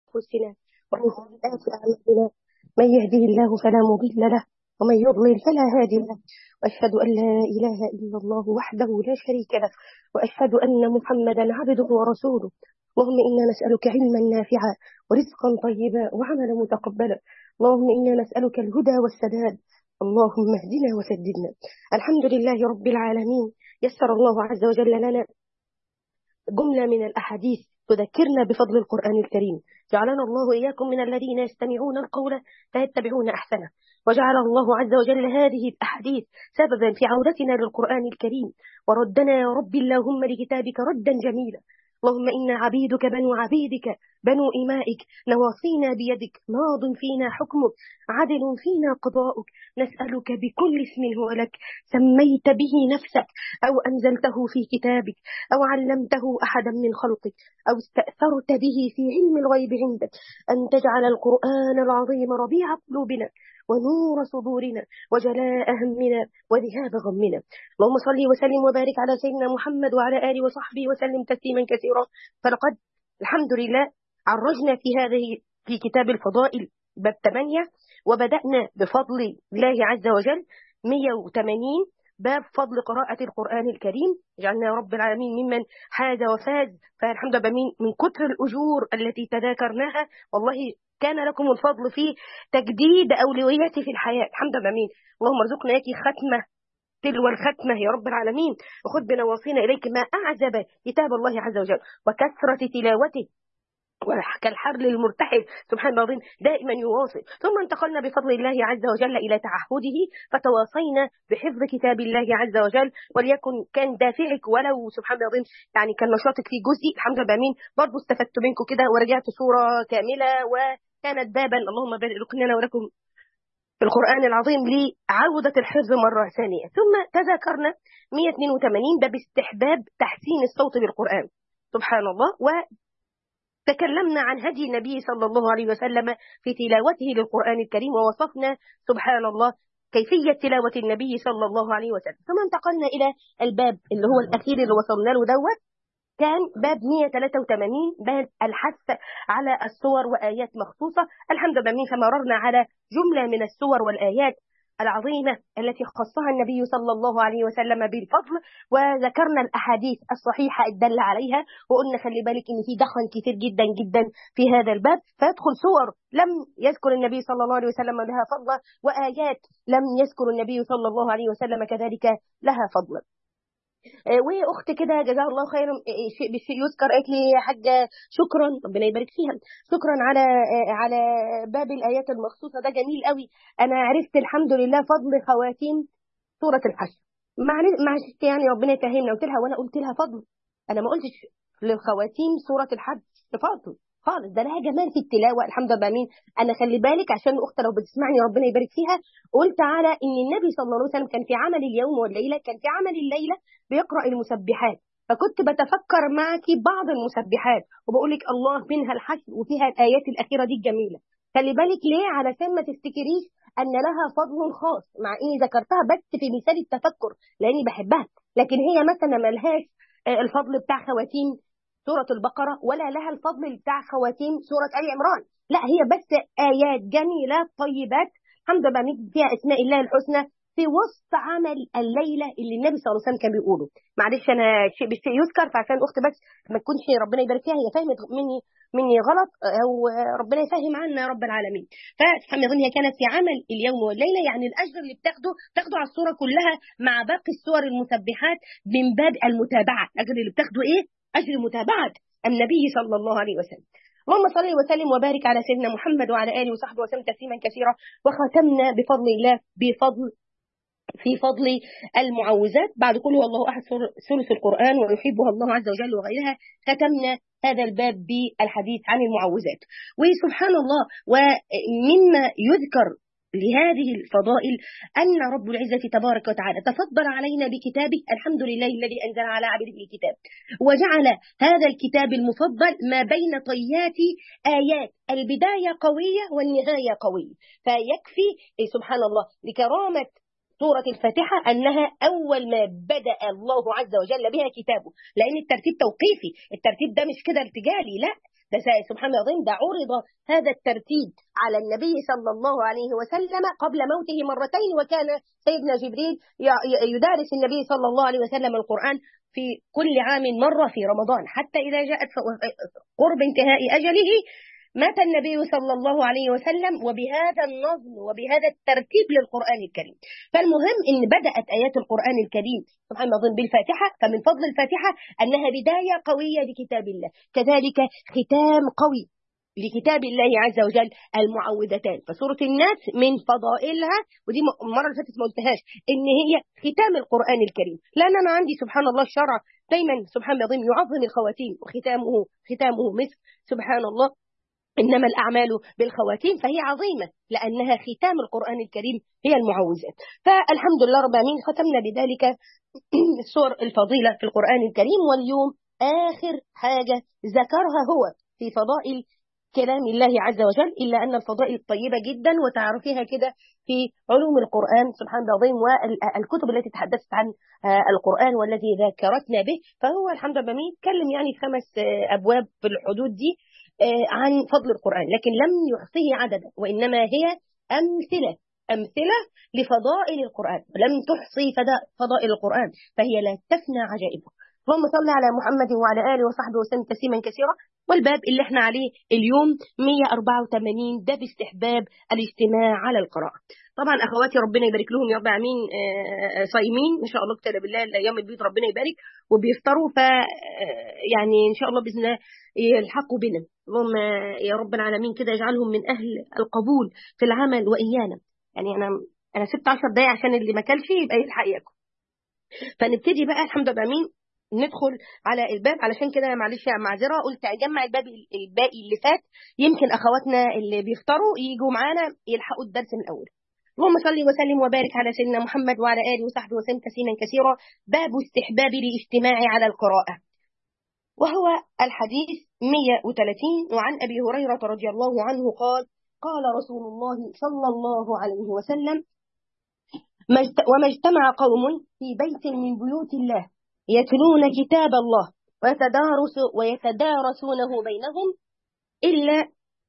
أنفسنا ومن سيئات أعمالنا من يهده الله فلا مضل له ومن يضلل فلا هادي له وأشهد أن لا إله إلا الله وحده لا شريك له وأشهد أن محمدا عبده ورسوله اللهم إنا نسألك علما نافعا ورزقا طيبا وعملا متقبلا اللهم إنا نسألك الهدى والسداد اللهم اهدنا وسددنا الحمد لله رب العالمين يسر الله عز وجل لنا جملة من الأحاديث تذكرنا بفضل القرآن الكريم جعلنا الله إياكم من الذين يستمعون القول فيتبعون أحسنه وجعل الله عز وجل هذه الأحاديث سببا في عودتنا للقرآن الكريم وردنا يا رب اللهم لكتابك ردا جميلا اللهم إنا عبيدك بنو عبيدك بنو إمائك نواصينا بيدك ماض فينا حكمك عدل فينا قضاؤك نسألك بكل اسم هو لك سميت به نفسك أو أنزلته في كتابك أو علمته أحدا من خلقك أو استأثرت به في علم الغيب عندك أن تجعل القرآن العظيم ربيع قلوبنا ونور صدورنا وجلاء همنا وذهاب غمنا اللهم صل وسلم وبارك على سيدنا محمد وعلى آله وصحبه وسلم تسليما كثيرا فلقد الحمد لله عرجنا في هذه في كتاب الفضائل باب 8 وبدأنا بفضل الله عز وجل 180 باب فضل قراءة القرآن الكريم جعلنا يا رب العالمين ممن حاز وفاز فالحمد لله من, من كثر الأجور التي تذاكرناها والله كان لكم الفضل في تجديد أولوياتي في الحياة الحمد لله مين اللهم ارزقنا إياك ختمة تلو الختمة يا رب العالمين وخذ بنواصينا إليك ما أعجب كتاب الله عز وجل وكثرة تلاوته كالحبل المرتحل سبحان الله العظيم دائما يواصل ثم انتقلنا بفضل الله عز وجل إلى تعهده فتواصينا بحفظ كتاب الله عز وجل وليكن كان دافعك ولو سبحان الله العظيم يعني كان نشاطك في جزء الحمد لله امين برضه استفدت منكم كده ورجعت صورة كاملة وكانت بابا اللهم بارك لنا ولكم في القرآن العظيم لعودة الحفظ مرة ثانية ثم تذكرنا 182 باب استحباب تحسين الصوت بالقرآن سبحان الله و تكلمنا عن هدي النبي صلى الله عليه وسلم في تلاوته للقرآن الكريم ووصفنا سبحان الله كيفية تلاوة النبي صلى الله عليه وسلم ثم انتقلنا إلى الباب اللي هو الأخير اللي وصلنا له دوت كان باب 183 باب الحث على الصور وآيات مخصوصة الحمد لله فمررنا على جملة من الصور والآيات العظيمة التي خصها النبي صلى الله عليه وسلم بالفضل وذكرنا الأحاديث الصحيحة الدالة عليها وقلنا خلي بالك إن في دخل كتير جدا جدا في هذا الباب فيدخل صور لم يذكر النبي صلى الله عليه وسلم لها فضلا وآيات لم يذكر النبي صلى الله عليه وسلم كذلك لها فضلا واخت كده جزاها الله خيرا شيء بالشيء يذكر قالت لي يا حاجه شكرا ربنا يبارك فيها شكرا على على باب الايات المخصوصه ده جميل قوي انا عرفت الحمد لله فضل خواتيم سوره الحشر معلش يعني ربنا يفهمنا قلت لها وانا قلت لها فضل انا ما قلتش لخواتيم سوره الحج فضل خالص ده لها جمال في التلاوه الحمد لله مين انا خلي بالك عشان الاخت لو بتسمعني ربنا يبارك فيها قلت على ان النبي صلى الله عليه وسلم كان في عمل اليوم والليله كان في عمل الليله بيقرا المسبحات فكنت بتفكر معك بعض المسبحات وبقول لك الله منها الحشر وفيها الايات الاخيره دي الجميله خلي بالك ليه علشان ما تفتكريش ان لها فضل خاص مع اني ذكرتها بس في مثال التفكر لاني بحبها لكن هي مثلا ملهاش الفضل بتاع خواتيم سورة البقرة ولا لها الفضل بتاع خواتيم سورة آل عمران لا هي بس آيات جميلة طيبات الحمد لله فيها أسماء الله الحسنى في وسط عمل الليلة اللي النبي صلى الله عليه وسلم كان بيقوله معلش أنا شيء بالشيء يذكر فعشان أخت بس ما تكونش ربنا يبارك فيها هي فهمت مني مني غلط أو ربنا يفهم عنا يا رب العالمين فسبحان الله هي كانت في عمل اليوم والليلة يعني الأجر اللي بتاخده تاخده على الصورة كلها مع باقي الصور المسبحات من باب المتابعة الأجر اللي بتاخده إيه أجر متابعة النبي صلى الله عليه وسلم اللهم صل وسلم وبارك على سيدنا محمد وعلى آله وصحبه وسلم تسليما كثيرا وختمنا بفضل الله بفضل في فضل المعوذات بعد كل هو الله أحد ثلث القرآن ويحبها الله عز وجل وغيرها ختمنا هذا الباب بالحديث عن المعوذات وسبحان الله ومما يذكر لهذه الفضائل أن رب العزة تبارك وتعالى تفضل علينا بكتابه الحمد لله الذي أنزل على عبده الكتاب وجعل هذا الكتاب المفضل ما بين طيات آيات البداية قوية والنهاية قوية فيكفي سبحان الله لكرامة سورة الفاتحة أنها أول ما بدأ الله عز وجل بها كتابه لأن الترتيب توقيفي الترتيب ده مش كده ارتجالي لا ده سبحان الله العظيم ده عرض هذا الترتيب على النبي صلى الله عليه وسلم قبل موته مرتين وكان سيدنا جبريل يدارس النبي صلى الله عليه وسلم القرآن في كل عام مرة في رمضان حتى إذا جاءت قرب انتهاء أجله مات النبي صلى الله عليه وسلم وبهذا النظم وبهذا الترتيب للقرآن الكريم فالمهم أن بدأت آيات القرآن الكريم سبحان الله بالفاتحة فمن فضل الفاتحة أنها بداية قوية لكتاب الله كذلك ختام قوي لكتاب الله عز وجل المعوذتان فسورة الناس من فضائلها ودي المرة اللي فاتت ما قلتهاش ان هي ختام القرآن الكريم لان انا عندي سبحان الله الشرع دايما سبحان الله العظيم يعظم الخواتيم وختامه ختامه مسك سبحان الله إنما الأعمال بالخواتيم فهي عظيمة لأنها ختام القرآن الكريم هي المعوذات فالحمد لله رب العالمين ختمنا بذلك السور الفضيلة في القرآن الكريم واليوم آخر حاجة ذكرها هو في فضائل كلام الله عز وجل إلا أن الفضائل طيبة جدا وتعرفيها كده في علوم القرآن سبحان الله العظيم والكتب التي تحدثت عن القرآن والذي ذكرتنا به فهو الحمد لله يتكلم يعني في خمس أبواب في الحدود دي عن فضل القرآن لكن لم يحصيه عددا وإنما هي أمثلة أمثلة لفضائل القرآن لم تحصي فضائل القرآن فهي لا تفنى عجائبه اللهم صل على محمد وعلى آله وصحبه وسلم تسليما كثيرا والباب اللي احنا عليه اليوم 184 ده باستحباب الاجتماع على القراءة طبعا اخواتي ربنا يبارك لهم يا رب العالمين صايمين ان شاء الله كتاب بالله الايام البيض ربنا يبارك وبيفطروا ف يعني ان شاء الله باذن الله يلحقوا بنا اللهم يا رب العالمين كده يجعلهم من اهل القبول في العمل وايانا يعني انا انا سبت 10 دقايق عشان اللي ما كلش يبقى يلحق ياكل فنبتدي بقى الحمد لله مين ندخل على الباب علشان كده معلش يا معذره قلت اجمع الباب الباقي اللي فات يمكن اخواتنا اللي بيفطروا يجوا معانا يلحقوا الدرس من الاول اللهم صل وسلم وبارك على سيدنا محمد وعلى اله وصحبه وسلم تسليما كثيرا باب استحباب الاجتماع على القراءه وهو الحديث 130 وعن ابي هريره رضي الله عنه قال قال رسول الله صلى الله عليه وسلم وما اجتمع قوم في بيت من بيوت الله يتلون كتاب الله ويتدارس ويتدارسونه بينهم إلا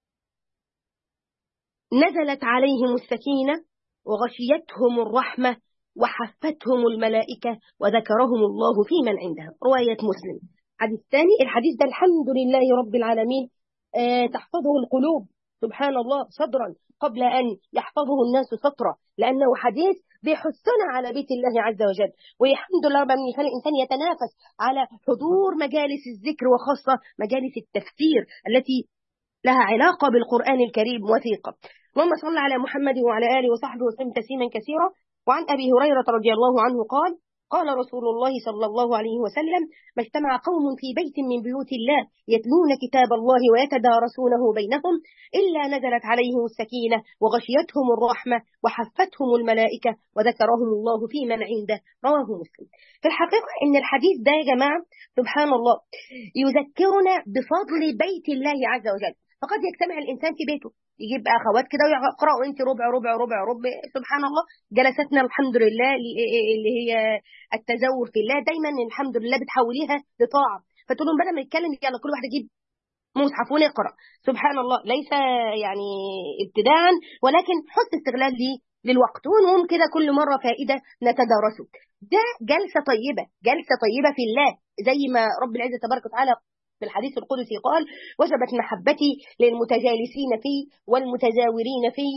نزلت عليهم السكينة وغشيتهم الرحمة وحفتهم الملائكة وذكرهم الله في من عندها رواية مسلم حديث ثاني الحديث ده الحمد لله رب العالمين آه تحفظه القلوب سبحان الله صدرا قبل أن يحفظه الناس سطرا لأنه حديث بيحثنا على بيت الله عز وجل والحمد لله رب العالمين يخلي الإنسان يتنافس على حضور مجالس الذكر وخاصة مجالس التفسير التي لها علاقة بالقرآن الكريم وثيقة اللهم صل على محمد وعلى آله وصحبه وسلم تسليما كثيرا وعن أبي هريرة رضي الله عنه قال قال رسول الله صلى الله عليه وسلم ما اجتمع قوم في بيت من بيوت الله يتلون كتاب الله ويتدارسونه بينهم إلا نزلت عليهم السكينة وغشيتهم الرحمة وحفتهم الملائكة وذكرهم الله في من عنده رواه مسلم في الحقيقة إن الحديث ده يا جماعة سبحان الله يذكرنا بفضل بيت الله عز وجل فقد يجتمع الإنسان في بيته يجيب اخوات كده ويقراوا انت ربع ربع ربع ربع سبحان الله جلساتنا الحمد لله اللي هي التزور في الله دايما الحمد لله بتحوليها لطاعه فتقول لهم بدل ما نتكلم يلا كل واحد يجيب مصحف ونقرا سبحان الله ليس يعني ابتداء ولكن حسن استغلال ليه للوقت ونقوم كده كل مره فائده نتدارسه ده جلسه طيبه جلسه طيبه في الله زي ما رب العزه تبارك وتعالى في الحديث القدسي قال وجبت محبتي للمتجالسين فيه والمتزاورين فيه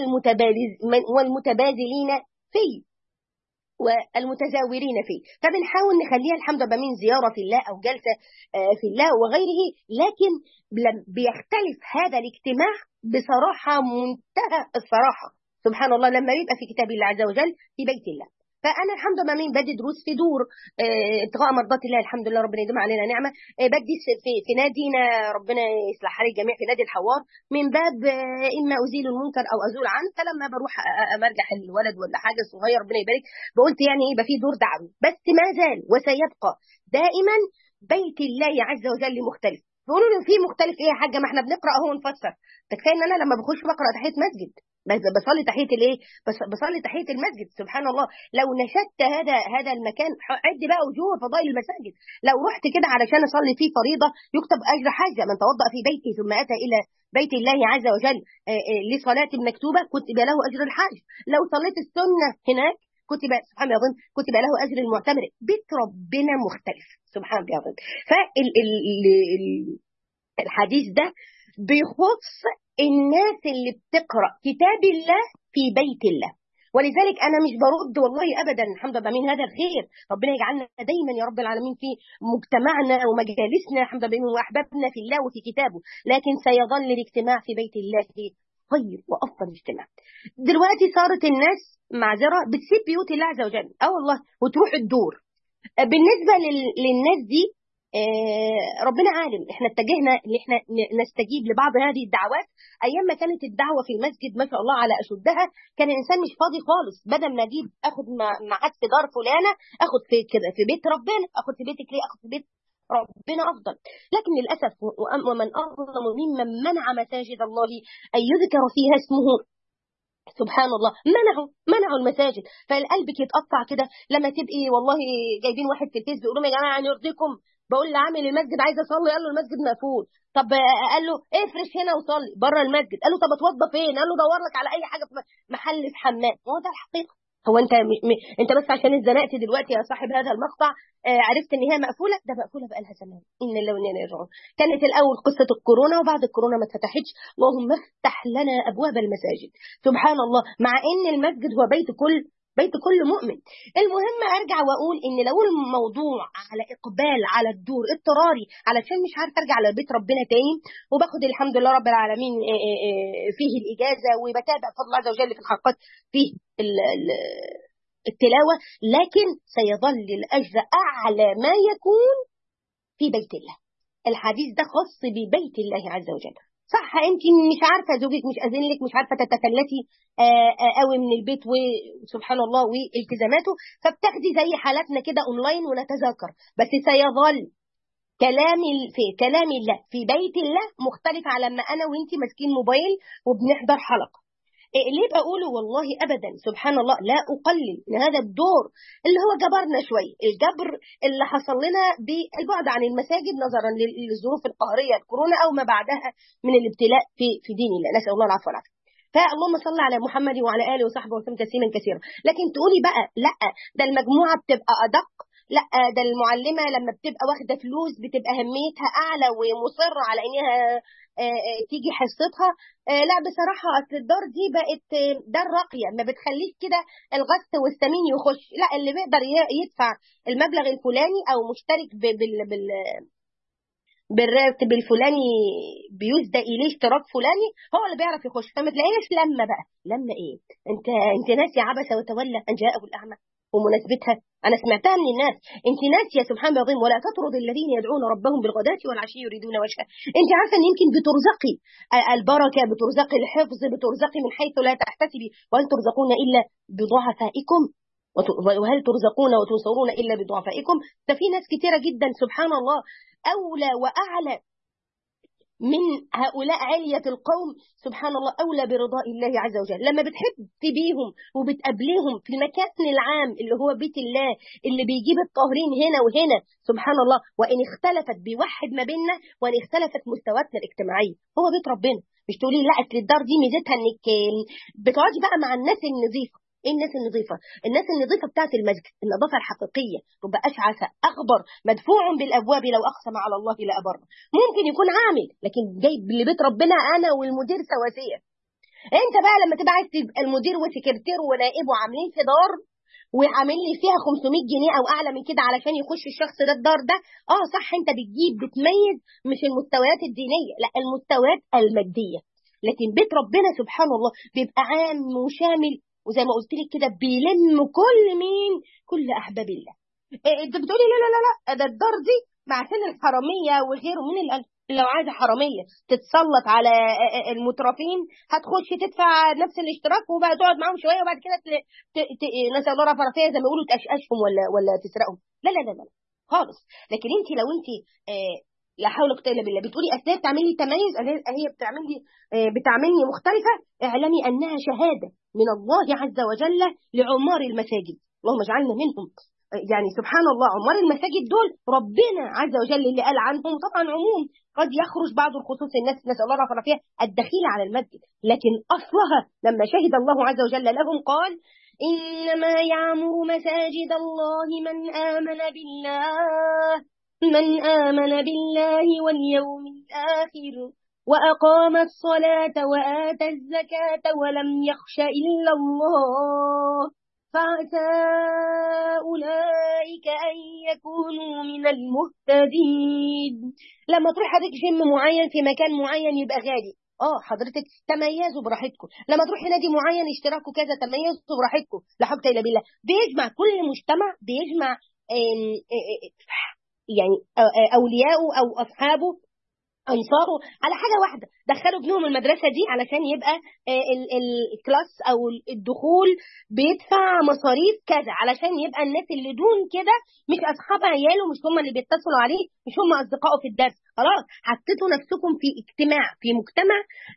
والمتبادلين فيه والمتزاورين فيه فبنحاول نخليها الحمد لله من زيارة في الله أو جلسة في الله وغيره لكن بيختلف هذا الاجتماع بصراحة منتهى الصراحة سبحان الله لما يبقى في كتاب الله عز وجل في بيت الله فانا الحمد لله مين بدي دروس في دور ابتغاء مرضات الله الحمد لله ربنا يديم علينا نعمه بدي في في نادينا ربنا يصلح حال الجميع في نادي الحوار من باب اما ازيل المنكر او ازول عنه فلما بروح امرجح الولد ولا حاجه صغير ربنا يبارك بقولت يعني يبقى في دور دعوي بس ما زال وسيبقى دائما بيت الله عز وجل مختلف بيقولوا لي في مختلف ايه يا حاجه ما احنا بنقرا اهو ونفسر ده كفايه ان انا لما بخش بقرا تحيه مسجد بس- بصلي تحيه الايه بس- بصلي تحيه المسجد سبحان الله لو نشدت هذا هذا المكان ح- عد بقى وجوه فضائل المساجد لو رحت كده علشان اصلي فيه فريضه يكتب اجر حاجه من توضا في بيته ثم اتى الى بيت الله عز وجل آه، آه، لصلاه مكتوبه كتب له اجر الحاج لو صليت السنه هناك كتب سبحان الله العظيم كتب له اجر المعتمر بيت ربنا مختلف سبحان الله العظيم فالحديث ده بيخص الناس اللي بتقرا كتاب الله في بيت الله ولذلك انا مش برد والله ابدا الحمد لله من هذا الخير ربنا يجعلنا دايما يا رب العالمين في مجتمعنا ومجالسنا الحمد لله واحبابنا في الله وفي كتابه لكن سيظل الاجتماع في بيت الله خير وافضل اجتماع دلوقتي صارت الناس معذره بتسيب بيوت الله عز وجل اه والله وتروح الدور بالنسبه لل- للناس دي آه، ربنا عالم احنا اتجهنا ان احنا ن- نستجيب لبعض هذه الدعوات ايام ما كانت الدعوه في المسجد ما شاء الله على اشدها كان الانسان مش فاضي خالص بدل ما اجيب اخد مع- ميعاد في دار فلانه اخد في كده في بيت ربنا اخد في بيتك ليه اخد في بيت ربنا افضل لكن للاسف وأم- ومن اظلم ممن منع مساجد الله ان يذكر فيها اسمه سبحان الله منعوا منعوا المساجد فقلبك يتقطع كده لما تبقي والله جايبين واحد في الفيس بيقول لهم يا جماعه يعني يرضيكم بقول لعامل المسجد عايز اصلي قال له المسجد مقفول طب آه، قال له افرش هنا وصلي بره المسجد قال له طب اتوضى فين قال له دور لك على اي حاجه في محل في حمام هو ده الحقيقه هو انت م... م... انت بس عشان اتزنقت دلوقتي يا صاحب هذا المقطع آه عرفت ان هي مقفوله ده مقفوله بقالها زمان ان الله وانا إليه راجعون كانت الاول قصه الكورونا وبعد الكورونا ما اتفتحتش اللهم افتح لنا ابواب المساجد سبحان الله مع ان المسجد هو بيت كل بيت كل مؤمن المهم ارجع واقول ان لو الموضوع على اقبال على الدور اضطراري علشان مش عارف ارجع لبيت ربنا تاني وباخد الحمد لله رب العالمين آه، آه، آه، فيه الاجازه وبتابع فضل الله عز وجل في الحلقات فيه ال- ال- التلاوه لكن سيظل الاجر اعلى ما يكون في بيت الله الحديث ده خاص ببيت الله عز وجل صح انت مش عارفه زوجك مش اذن لك مش عارفه تتفلتي آه، آه، قوي من البيت وسبحان الله والتزاماته فبتاخدي زي حالاتنا كده اونلاين ونتذاكر بس سيظل كلام ال- في كلام الله في بيت الله مختلف على ما انا وانت ماسكين موبايل وبنحضر حلقه إيه ليه بقوله والله ابدا سبحان الله لا اقلل من هذا الدور اللي هو جبرنا شويه الجبر اللي حصل لنا بالبعد عن المساجد نظرا لل- للظروف القهريه الكورونا او ما بعدها من الابتلاء في في دين الله نسال الله العفو والعافيه فاللهم صل على محمد وعلى اله وصحبه وسلم تسليما كثيرا لكن تقولي بقى لا ده المجموعه بتبقى ادق لا ده المعلمه لما بتبقى واخده فلوس بتبقى اهميتها اعلى ومصره على انها آه، آه، تيجي حصتها آه، لا بصراحه اصل الدار دي بقت آه، دار راقيه ما بتخليش كده الغث والسمين يخش لا اللي بيقدر ي- يدفع المبلغ الفلاني او مشترك ب- بال بال بالراتب الفلاني بيسدى اليه اشتراك فلاني هو اللي بيعرف يخش فما تلاقيناش لما بقى لما ايه انت انت ناسي عبس وتولى ان جاءه الاعمى ومناسبتها انا سمعتها من الناس انت ناسيه سبحان الله العظيم ولا تطرد الذين يدعون ربهم بالغداة والعشي يريدون وجهه انت عارفه ان يمكن بترزقي البركه بترزقي الحفظ بترزقي من حيث لا تحتسبي وهل ترزقون الا بضعفائكم وت- وهل ترزقون وتنصرون الا بضعفائكم ده في ناس كتيره جدا سبحان الله اولى واعلى من هؤلاء علية القوم سبحان الله أولى برضاء الله عز وجل لما بتحب بيهم وبتقابليهم في المكان العام اللي هو بيت الله اللي بيجيب الطاهرين هنا وهنا سبحان الله وإن اختلفت بيوحد ما بيننا وإن اختلفت مستوياتنا الاجتماعية هو بيت ربنا مش تقولي لا أصل الدار دي ميزتها إنك بتقعدي بقى مع الناس النظيفة ايه الناس النظيفه؟ الناس النظيفه بتاعت المسجد، النظافه الحقيقيه، تبقى اشعث اخضر مدفوع بالابواب لو اقسم على الله لابر. ممكن يكون عامل لكن جايب لبيت ربنا انا والمدير سواسيه. انت بقى لما تبقى عايز تبقى المدير وسكرتير ونائب وعاملين في دار وعامل لي فيها 500 جنيه او اعلى من كده علشان يخش الشخص ده الدار ده اه صح انت بتجيب بتميز مش المستويات الدينيه لا المستويات الماديه لكن بيت ربنا سبحان الله بيبقى عام وشامل وزي ما قلت لك كده بيلم كل مين كل احباب الله إيه انت بتقولي لا لا لا لا ده الدار دي مع سن الحراميه وغيره من الألف لو عايزه حراميه تتسلط على المترفين هتخش تدفع نفس الاشتراك وبقى تقعد معاهم شويه وبعد كده ت... ت... ت... نسال الله العافيه والعافية زي ما يقولوا تقشقشهم ولا ولا تسرقهم لا لا لا لا خالص لكن انت لو انت آه لا حول ولا قوه الا بالله بتقولي اصل هي بتعمل لي تميز هي بتعمل لي بتعملني مختلفه اعلمي انها شهاده من الله عز وجل لعمار المساجد اللهم اجعلنا منهم يعني سبحان الله عمار المساجد دول ربنا عز وجل اللي قال عنهم طبعا عموم قد يخرج بعض الخصوص الناس نسال الله العافيه فيها الدخيل على المسجد لكن اصلها لما شهد الله عز وجل لهم قال انما يعمر مساجد الله من امن بالله من آمن بالله واليوم الآخر وأقام الصلاة وآتى الزكاة ولم يخش إلا الله فعسى أولئك أن يكونوا من المهتدين لما تروح حضرتك جيم معين في مكان معين يبقى غالي اه حضرتك تميزوا براحتكم لما تروحي نادي معين اشتراكوا كذا تميزوا براحتكم لا حول الا بالله بيجمع كل مجتمع بيجمع يعني اولياءه او اصحابه انصاره على حاجه واحده دخلوا ابنهم المدرسه دي علشان يبقى الكلاس او الدخول بيدفع مصاريف كذا علشان يبقى الناس اللي دون كده مش اصحاب عياله مش هم اللي بيتصلوا عليه مش هم اصدقائه في الدرس خلاص حطيتوا نفسكم في اجتماع في مجتمع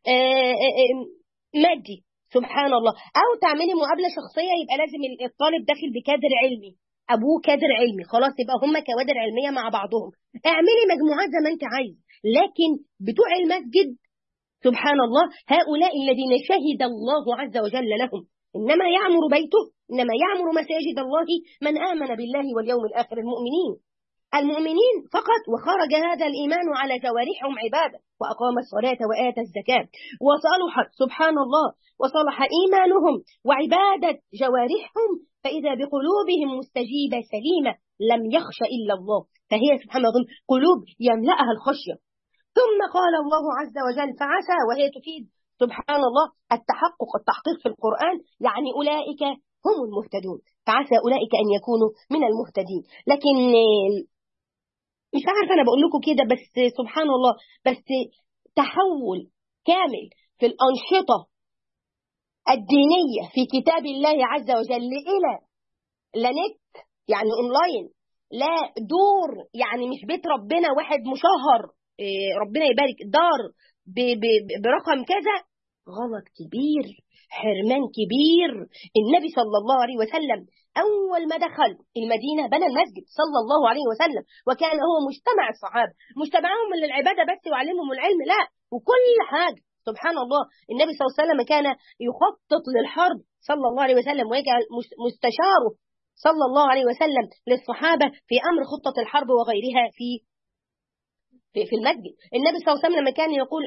مادي سبحان الله او تعملي مقابله شخصيه يبقى لازم الطالب داخل بكادر علمي ابوه كادر علمي خلاص يبقى هم كوادر علميه مع بعضهم اعملي مجموعات زي ما انت عايز لكن بتوع المسجد سبحان الله هؤلاء الذين شهد الله عز وجل لهم انما يعمر بيته انما يعمر مساجد الله من امن بالله واليوم الاخر المؤمنين المؤمنين فقط وخرج هذا الإيمان على جوارحهم عبادة وأقام الصلاة وآتى الزكاة وصلحت سبحان الله وصلح إيمانهم وعبادة جوارحهم فإذا بقلوبهم مستجيبة سليمة لم يخش إلا الله فهي سبحان الله قلوب يملأها الخشية ثم قال الله عز وجل فعسى وهي تفيد سبحان الله التحقق التحقيق في القرآن يعني أولئك هم المهتدون فعسى أولئك أن يكونوا من المهتدين لكن مش عارفة أنا بقول لكم كده بس سبحان الله بس تحول كامل في الأنشطة الدينية في كتاب الله عز وجل إلى لا نت يعني أونلاين لا دور يعني مش بيت ربنا واحد مشهر ربنا يبارك دار برقم كذا غلط كبير حرمان كبير النبي صلى الله عليه وسلم أول ما دخل المدينة بنى المسجد صلى الله عليه وسلم وكان هو مجتمع الصحابة مجتمعهم للعبادة بس وعلمهم العلم لا وكل حاجة سبحان الله النبي صلى الله عليه وسلم كان يخطط للحرب صلى الله عليه وسلم ويجعل مستشاره صلى الله عليه وسلم للصحابة في أمر خطة الحرب وغيرها في في, في المسجد النبي صلى الله عليه وسلم لما كان يقول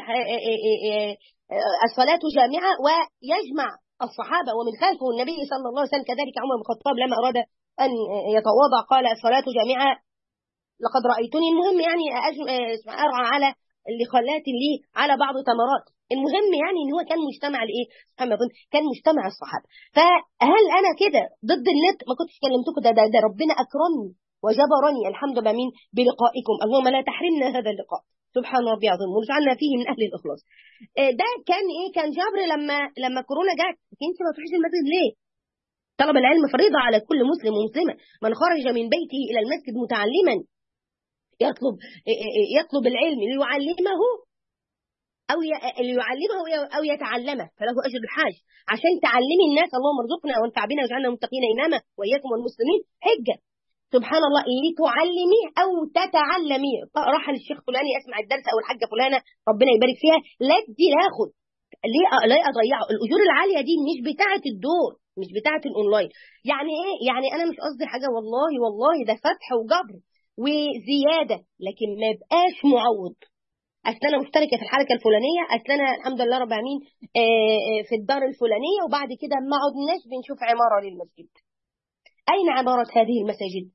الصلاة جامعة ويجمع الصحابة ومن خلفه النبي صلى الله عليه وسلم كذلك عمر بن الخطاب لما أراد أن يتواضع قال الصلاة جامعة لقد رأيتني المهم يعني أرعى على اللي خلات لي على بعض تمرات المهم يعني ان هو كان مجتمع الايه سبحان الله كان مجتمع الصحابه فهل انا كده ضد النت ما كنتش كلمتكم ده, ده ده ربنا اكرمني وجبرني الحمد لله من بلقائكم اللهم لا تحرمنا هذا اللقاء سبحان ربي العظيم وارجعنا فيه من اهل الاخلاص ده كان ايه كان جبر لما لما كورونا جت انت ما تروحيش المسجد ليه طلب العلم فريضه على كل مسلم ومسلمه من خرج من بيته الى المسجد متعلما يطلب يطلب العلم ليعلمه او ليعلمه او يتعلمه فله اجر الحاج عشان تعلمي الناس اللهم ارزقنا وانفع بنا واجعلنا متقين اماما واياكم والمسلمين حجه سبحان الله لتعلمي او تتعلمي راح للشيخ فلاني اسمع الدرس او الحاجه فلانه ربنا يبارك فيها لا دي لا اخد ليه لا اضيعه الاجور العاليه دي مش بتاعه الدور مش بتاعه الاونلاين يعني ايه يعني انا مش قصدي حاجه والله والله ده فتح وجبر وزياده لكن ما يبقاش معوض اصل انا مشتركه في الحركه الفلانيه اصل انا الحمد لله رب العالمين في الدار الفلانيه وبعد كده ما عدناش بنشوف عماره للمسجد اين عماره هذه المساجد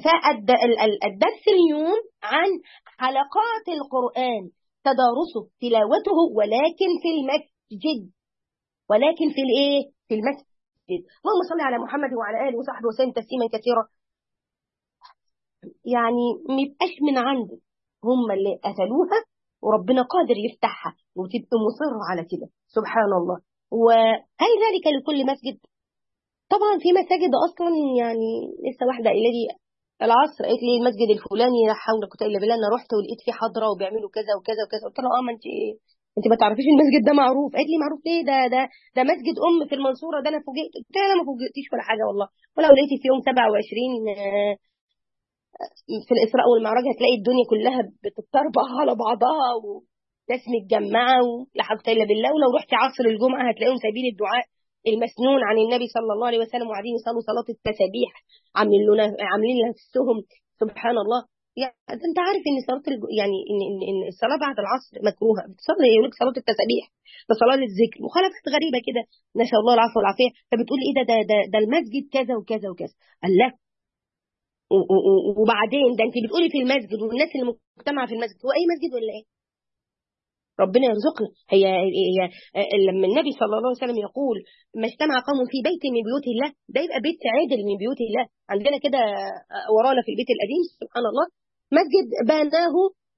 فالدرس اليوم عن حلقات القرآن تدارسه تلاوته ولكن في المسجد ولكن في الايه في المسجد اللهم صل على محمد وعلى اله وصحبه وسلم تسليما كثيرا يعني ما يبقاش من عنده هم اللي قتلوها وربنا قادر يفتحها وتبقى مصر على كده سبحان الله وهل ذلك لكل مسجد طبعا في مساجد اصلا يعني لسه واحده الذي العصر قالت لي المسجد الفلاني لا حول ولا قوه الا بالله انا رحت ولقيت فيه حضره وبيعملوا كذا وكذا وكذا قلت لها اه ما انت انت ما تعرفيش المسجد ده معروف قالت لي معروف ليه ده ده ده مسجد ام في المنصوره ده انا فوجئت قلت لها انا ما فوجئتيش ولا حاجه والله ولو لقيتي في يوم 27 آه، في الاسراء والمعراج هتلاقي الدنيا كلها بتتربع على بعضها وناس متجمعه ولا حول الا بالله ولو رحتي عصر الجمعه هتلاقيهم سايبين الدعاء المسنون عن النبي صلى الله عليه وسلم وقاعدين يصلوا صلاه التسابيح عاملين لنا عاملين لنفسهم سبحان الله يعني انت عارف ان صلاه الج... يعني ان ان ان الصلاه بعد العصر مكروهه بتصلي يقول لك صلاه التسابيح ده صلاه للذكر مخالفات غريبه كده نسال الله العفو والعافيه فبتقول ايه ده ده ده, ده المسجد كذا وكذا وكذا قال لا و- و- و- وبعدين ده انت بتقولي في المسجد والناس اللي مجتمعه في المسجد هو اي مسجد ولا ايه؟ ربنا يرزقنا هي هي لما النبي صلى الله عليه وسلم يقول ما اجتمع قوم في بيت من بيوت الله ده يبقى بيت عادل من بيوت الله عندنا كده ورانا في البيت القديم سبحان الله مسجد بناه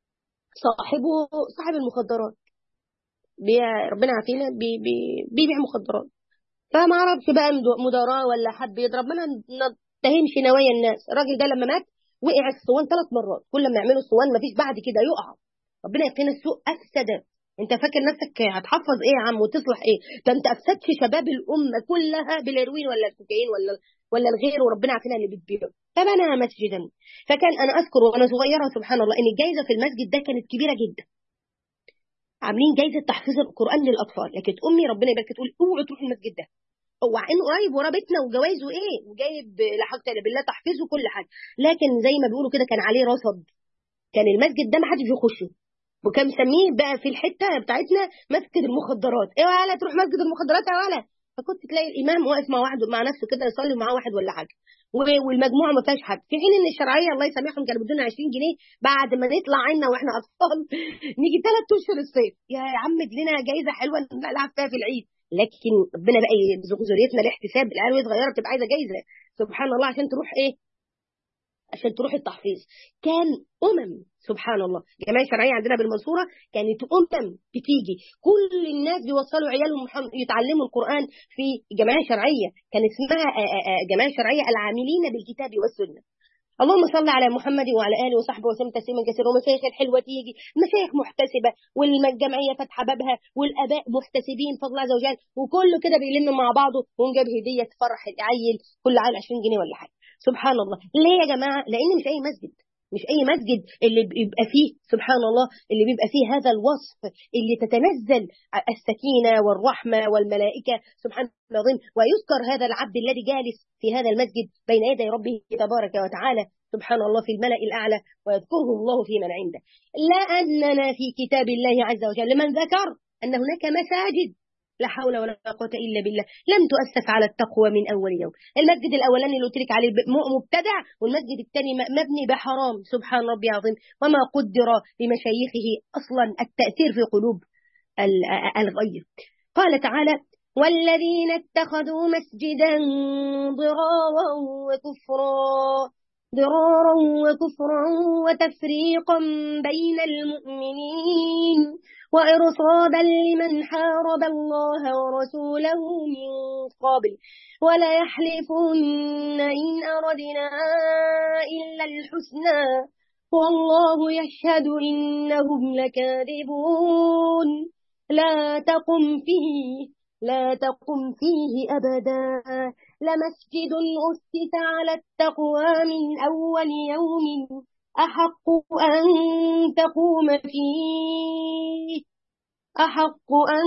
صاحبه صاحب المخدرات بي- ربنا عافينا بي- بي- بيبيع مخدرات فما اعرفش بقى مد- مدراء ولا حب يضرب ما نتهمش نوايا الناس الراجل ده لما مات وقع الصوان ثلاث مرات كل ما يعملوا الصوان ما فيش بعد كده يقع ربنا يقينا السوء افسد انت فاكر نفسك هتحفظ ايه يا عم وتصلح ايه ده انت افسدت شباب الامه كلها بالهيروين ولا الكوكايين ولا ولا الغير وربنا عافينا اللي بتبيعه فبنى مسجدا فكان انا اذكر وانا صغيره سبحان الله ان الجائزه في المسجد ده كانت كبيره جدا عاملين جايزه تحفيظ القران للاطفال لكن امي ربنا يبارك تقول اوعوا تروحوا المسجد ده هو انه قريب ورا بيتنا وجوائزه ايه وجايب لا حول ولا بالله تحفيظ وكل حاجه لكن زي ما بيقولوا كده كان عليه رصد كان المسجد ده ما حدش بيخشه وكان مسميه بقى في الحته بتاعتنا مسجد المخدرات ايه ولا تروح مسجد المخدرات يا ولا فكنت تلاقي الامام واقف مع واحد مع نفسه كده يصلي معاه واحد ولا حاجه و- والمجموعه ما فيهاش حد في حين ان الشرعيه الله يسامحهم كانوا بيدونا 20 جنيه بعد ما نطلع عنا واحنا اطفال نيجي ثلاث اشهر الصيف يا عم لنا جايزه حلوه نلعب فيها في العيد لكن ربنا بقى يرزق ذريتنا الاحتساب العيال وهي صغيره بتبقى عايزه جايزه سبحان الله عشان تروح ايه عشان تروح التحفيظ كان امم سبحان الله جماعه شرعيه عندنا بالمنصوره كانت امم بتيجي كل الناس بيوصلوا عيالهم محم- يتعلموا القران في جماعه شرعيه كان اسمها آه، آه، آه، جماعه شرعيه العاملين بالكتاب والسنه اللهم صل على محمد وعلى اله وصحبه وسلم تسليما كثيرا ومشايخ الحلوه تيجي مشايخ محتسبه والجمعيه فاتحه بابها والاباء محتسبين فضل الله عز وجل وكله كده بيلم مع بعضه ونجاب هديه تفرح العيل كل عيل 20 جنيه ولا حاجه سبحان الله ليه يا جماعه لان مش اي مسجد مش اي مسجد اللي بيبقى فيه سبحان الله اللي بيبقى فيه هذا الوصف اللي تتنزل السكينه والرحمه والملائكه سبحان الله العظيم ويذكر هذا العبد الذي جالس في هذا المسجد بين يدي ربه تبارك وتعالى سبحان الله في الملأ الأعلى ويذكره الله في من عنده لا أننا في كتاب الله عز وجل من ذكر أن هناك مساجد لا حول ولا قوة إلا بالله لم تؤسس على التقوى من أول يوم المسجد الأولاني اللي قلت لك عليه م- مبتدع والمسجد الثاني م- مبني بحرام سبحان ربي العظيم وما قدر لمشايخه أصلا التأثير في قلوب ال- الغير قال تعالى والذين اتخذوا مسجدا ضرارا وكفرا ضرارا وكفرا وتفريقا بين المؤمنين وإرصادا لمن حارب الله ورسوله من قبل وليحلفن إن أردنا إلا الحسنى والله يشهد إنهم لكاذبون لا تقم فيه لا تقم فيه أبدا لمسجد أسس على التقوى من أول يوم أحق أن تقوم فيه أحق أن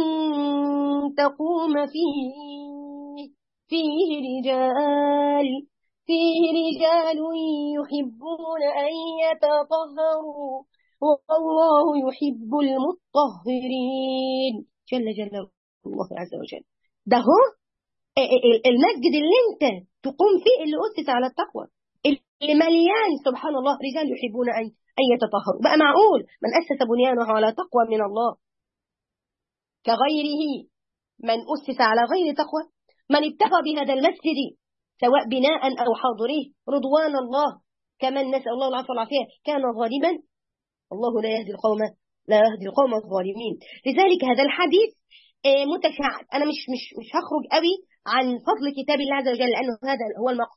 تقوم فيه فيه رجال فيه رجال يحبون أن يتطهروا والله يحب المطهرين جل جلاله الله عز وجل ده هو المسجد اللي انت تقوم فيه اللي أسس على التقوى اللي مليان سبحان الله رجال يحبون أن أن يتطهروا بقى معقول من أسس بنيانه على تقوى من الله كغيره من أسس على غير تقوى من ابتغى بهذا المسجد سواء بناء أو حاضره رضوان الله كمن نسأل الله العفو والعافية كان ظالما الله لا يهدي القوم لا يهدي القوم الظالمين لذلك هذا الحديث متشعب أنا مش مش مش هخرج قوي عن فضل كتاب الله عز وجل لأنه هذا هو المقصود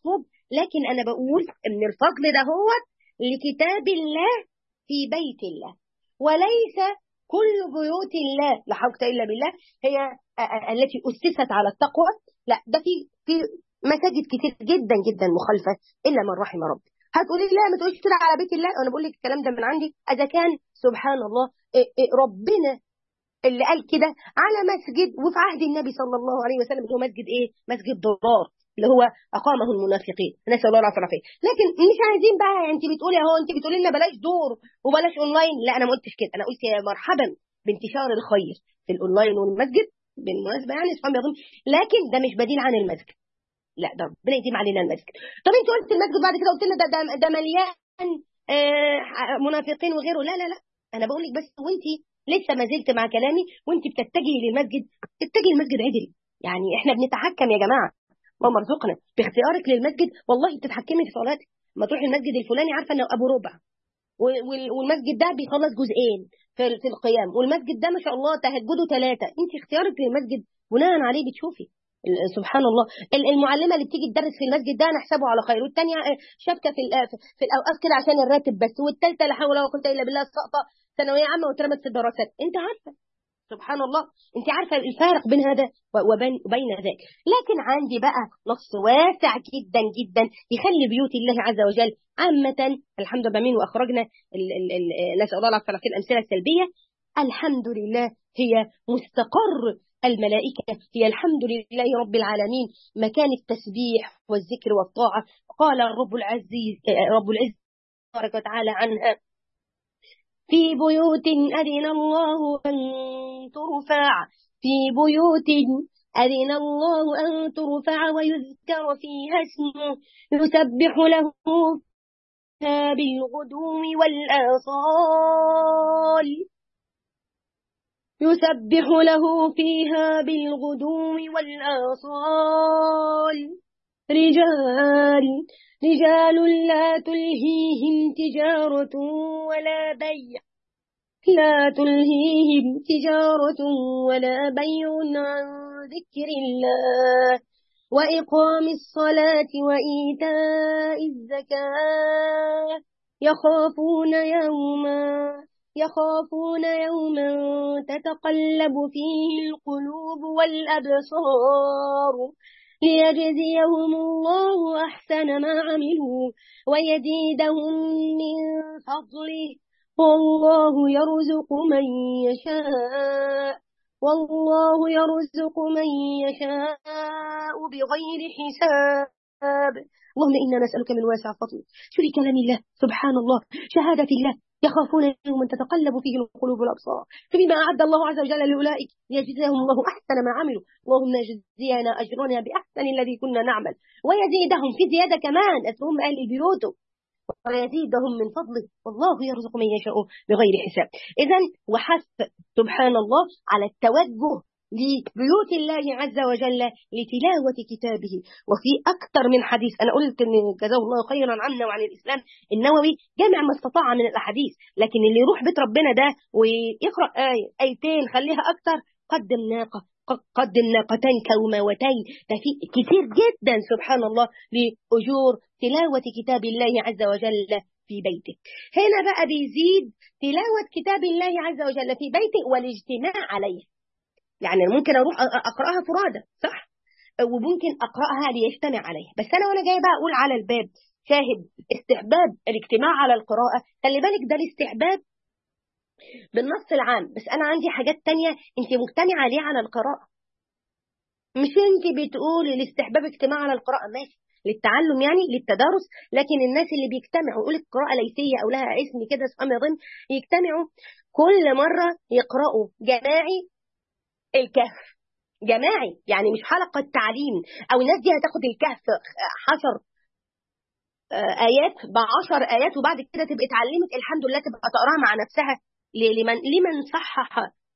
لكن انا بقول ان الفضل ده هو لكتاب الله في بيت الله وليس كل بيوت الله لا حول الا بالله هي التي اسست على التقوى لا ده في في مساجد كتير جدا جدا مخالفه الا من رحم ربي هتقولي لا ما تقوليش كده على بيت الله انا بقول لك الكلام ده من عندي اذا كان سبحان الله ربنا اللي قال كده على مسجد وفي عهد النبي صلى الله عليه وسلم هو مسجد ايه مسجد ضرار اللي هو اقامه المنافقين نسال الله العافيه والعافيه لكن مش عايزين بقى انت بتقولي اهو انت بتقولي لنا بلاش دور وبلاش اونلاين لا انا ما قلتش كده انا قلت يا مرحبا بانتشار الخير في الاونلاين والمسجد بالمناسبه يعني سبحان الله لكن ده مش بديل عن المسجد لا ده ربنا يديم علينا المسجد طب انت قلت المسجد بعد كده قلت لنا ده ده, ده مليان آه منافقين وغيره لا لا لا انا بقول لك بس وانت لسه ما زلت مع كلامي وانت بتتجهي للمسجد اتجهي المسجد عدل يعني احنا بنتحكم يا جماعه اللهم ارزقنا باختيارك للمسجد والله بتتحكمي في صلاتك ما تروحي المسجد الفلاني عارفه انه ابو ربع والمسجد ده بيخلص جزئين في في القيام والمسجد ده ما شاء الله تهجده ثلاثه انت اختيارك للمسجد بناء عليه بتشوفي سبحان الله المعلمه اللي بتيجي تدرس في المسجد ده نحسبه على خير والثانيه شبكه في في الاوقات كده عشان الراتب بس والثالثه لا حول ولا قوه الا بالله سقطه ثانويه عامه واترمت في الدراسات انت عارفه سبحان الله انت عارفه الفارق بين هذا وبين وبين ذاك لكن عندي بقى نص واسع جدا جدا يخلي بيوت الله عز وجل عامه الحمد لله مين واخرجنا نسال الله العافيه في الامثله السلبيه الحمد لله هي مستقر الملائكة هي الحمد لله رب العالمين مكان التسبيح والذكر والطاعة قال الرب العزيز رب العز تبارك وتعالى عنها في بيوت أذن الله أن ترفع في بيوت أذن الله أن ترفع ويذكر فيها اسمه يسبح له بالغدو والآصال يسبح له فيها بالغدو والآصال رجال رجال لا تلهيهم تجارة ولا بيع لا تلهيهم تجارة ولا بيع عن ذكر الله وإقام الصلاة وإيتاء الزكاة يخافون يوما يخافون يوما تتقلب فيه القلوب والأبصار ليجزيهم الله أحسن ما عملوا ويزيدهم من فضله والله يرزق من يشاء والله يرزق من يشاء بغير حساب اللهم إنا نسألك من واسع فضلك شوفي كلام الله سبحان الله شهادة الله يخافون يوما تتقلب فيه القلوب والابصار فبما اعد الله عز وجل لاولئك ليجزيهم الله احسن ما عملوا اللهم يجزينا اجرنا باحسن الذي كنا نعمل ويزيدهم في زياده كمان هم اهل البيوت ويزيدهم من فضله والله يرزق من يشاء بغير حساب اذا وحث سبحان الله على التوجه لبيوت الله عز وجل لتلاوة كتابه وفي أكثر من حديث أنا قلت أن جزاه الله خيرا عنا وعن الإسلام النووي جمع ما استطاع من الأحاديث لكن اللي يروح بيت ربنا ده ويقرأ آية آيتين خليها أكثر قدم ناقة قدم ناقتين كوماوتين ده في كتير جدا سبحان الله لأجور تلاوة كتاب الله عز وجل في بيته هنا بقى بيزيد تلاوة كتاب الله عز وجل في بيته والاجتماع عليه يعني ممكن اروح اقراها فرادى صح وممكن اقراها ليجتمع عليها بس انا وانا جاي بقى اقول على الباب شاهد استحباب الاجتماع على القراءه خلي بالك ده الاستحباب بالنص العام بس انا عندي حاجات تانية انت مجتمعه ليه على القراءه مش انت بتقولي الاستحباب اجتماع على القراءه ماشي للتعلم يعني للتدارس لكن الناس اللي بيجتمعوا يقول القراءه ليسيه او لها اسم كده سبحان يظن يجتمعوا كل مره يقراوا جماعي الكهف جماعي يعني مش حلقة تعليم أو الناس دي هتاخد الكهف حشر آيات بعشر آيات وبعد كده تبقى اتعلمت الحمد لله تبقى تقراها مع نفسها لمن لمن صحح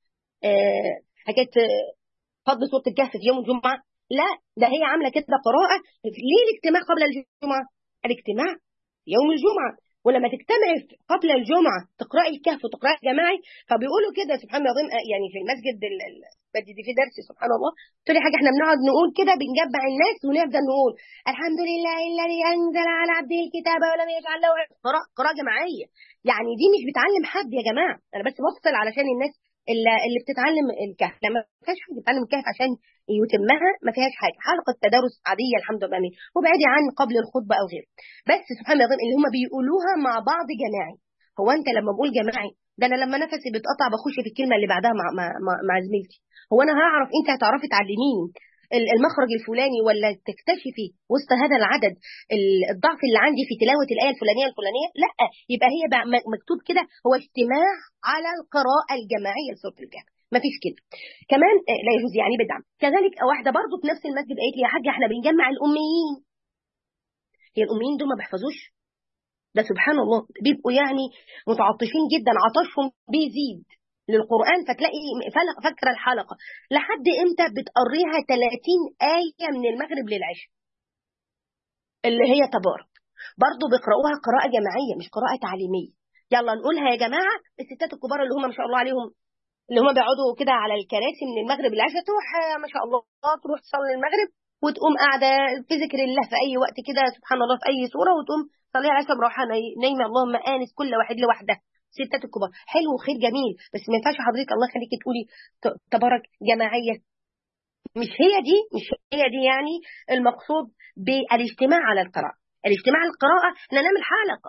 حكاية فضل سورة الكهف في يوم الجمعة لا ده هي عاملة كده قراءة ليه الاجتماع قبل الجمعة؟ الاجتماع يوم الجمعة ولما تجتمعي قبل الجمعه تقراي الكهف وتقراي جماعي فبيقولوا كده سبحان الله العظيم يعني في المسجد بدي في درسي سبحان الله تقولي حاجه احنا بنقعد نقول كده بنجمع الناس ونبدا نقول الحمد لله الذي انزل على عبده الكتاب ولم يجعل له قراءه قراءه جماعيه يعني دي مش بتعلم حد يا جماعه انا بس بفصل علشان الناس اللي, اللي بتتعلم الكهف لما ما فيهاش حاجه بتتعلم الكهف عشان يتمها ما فيهاش حاجه حلقه تدارس عاديه الحمد لله امين وابعدي عن قبل الخطبه او غيره بس سبحان الله اللي هم بيقولوها مع بعض جماعي هو انت لما بقول جماعي ده انا لما نفسي بيتقطع بخش في الكلمه اللي بعدها مع مع مع, مع زميلتي هو انا هعرف انت هتعرفي تعلميني المخرج الفلاني ولا تكتشفي وسط هذا العدد الضعف اللي عندي في تلاوه الايه الفلانيه الفلانيه لا يبقى هي بقى مكتوب كده هو اجتماع على القراءه الجماعيه لسوره الكهف ما فيش كده كمان لا يجوز يعني بدعم كذلك واحده برضه في نفس المسجد قالت لي يا حاجه احنا بنجمع الاميين هي الاميين دول ما بيحفظوش ده سبحان الله بيبقوا يعني متعطشين جدا عطشهم بيزيد للقرآن فتلاقي فاكرة الحلقة لحد امتى بتقريها 30 آية من المغرب للعشاء اللي هي تبارك برضه بيقرأوها قراءة جماعية مش قراءة تعليمية يلا نقولها يا جماعة الستات الكبار اللي هم ما شاء الله عليهم اللي هم بيقعدوا كده على الكراسي من المغرب للعشاء تروح ما شاء الله تروح تصلي المغرب وتقوم قاعدة في ذكر الله في أي وقت كده سبحان الله في أي سورة وتقوم تصلي العشاء مروحة نايمة اللهم آنس كل واحد لوحده ستات الكبار حلو وخير جميل بس ما ينفعش حضرتك الله يخليكي تقولي تبارك جماعيه مش هي دي مش هي دي يعني المقصود بالاجتماع على القراءه الاجتماع على القراءه احنا نعمل حلقه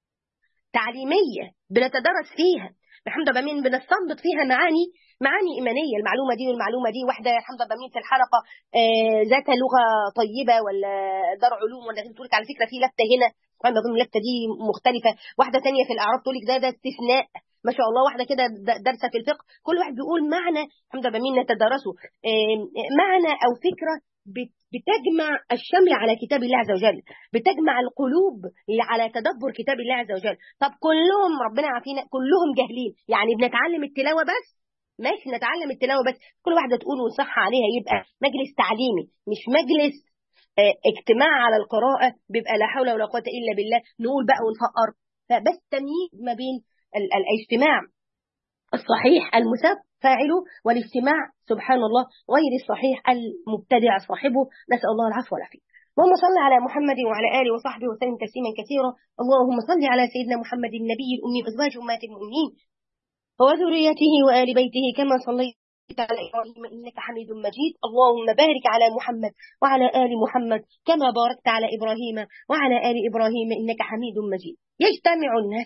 تعليميه بنتدرس فيها الحمد لله بمين بنستنبط فيها معاني معاني ايمانيه المعلومه دي والمعلومه دي واحده الحمد لله بمين في الحلقه آه ذات لغه طيبه ولا دار علوم ولا تقول لك على فكره في لفته هنا سبحان الله اللفته دي مختلفه واحده ثانيه في الاعراب تقول لك ده ده استثناء ما شاء الله واحده كده دارسه في الفقه كل واحد بيقول معنى الحمد لله بمين نتدرسه آه معنى او فكره بتجمع الشمل على كتاب الله عز وجل بتجمع القلوب على تدبر كتاب الله عز وجل طب كلهم ربنا عافينا كلهم جاهلين يعني بنتعلم التلاوة بس ماشي نتعلم التلاوة بس كل واحدة تقول ونصح عليها يبقى مجلس تعليمي مش مجلس اه اجتماع على القراءة بيبقى لا حول ولا قوة إلا بالله نقول بقى ونفقر فبس تمييز ما بين الاجتماع الصحيح المساب فاعله والاجتماع سبحان الله غير الصحيح المبتدع صاحبه نسأل الله العفو والعافية اللهم صل على محمد وعلى آله وصحبه وسلم تسليما كثيرا اللهم صل على سيدنا محمد النبي الأمي وأزواج أمهات المؤمنين وذريته وآل بيته كما صليت على إبراهيم إنك حميد مجيد اللهم بارك على محمد وعلى آل محمد كما باركت على إبراهيم وعلى آل إبراهيم إنك حميد مجيد يجتمع الناس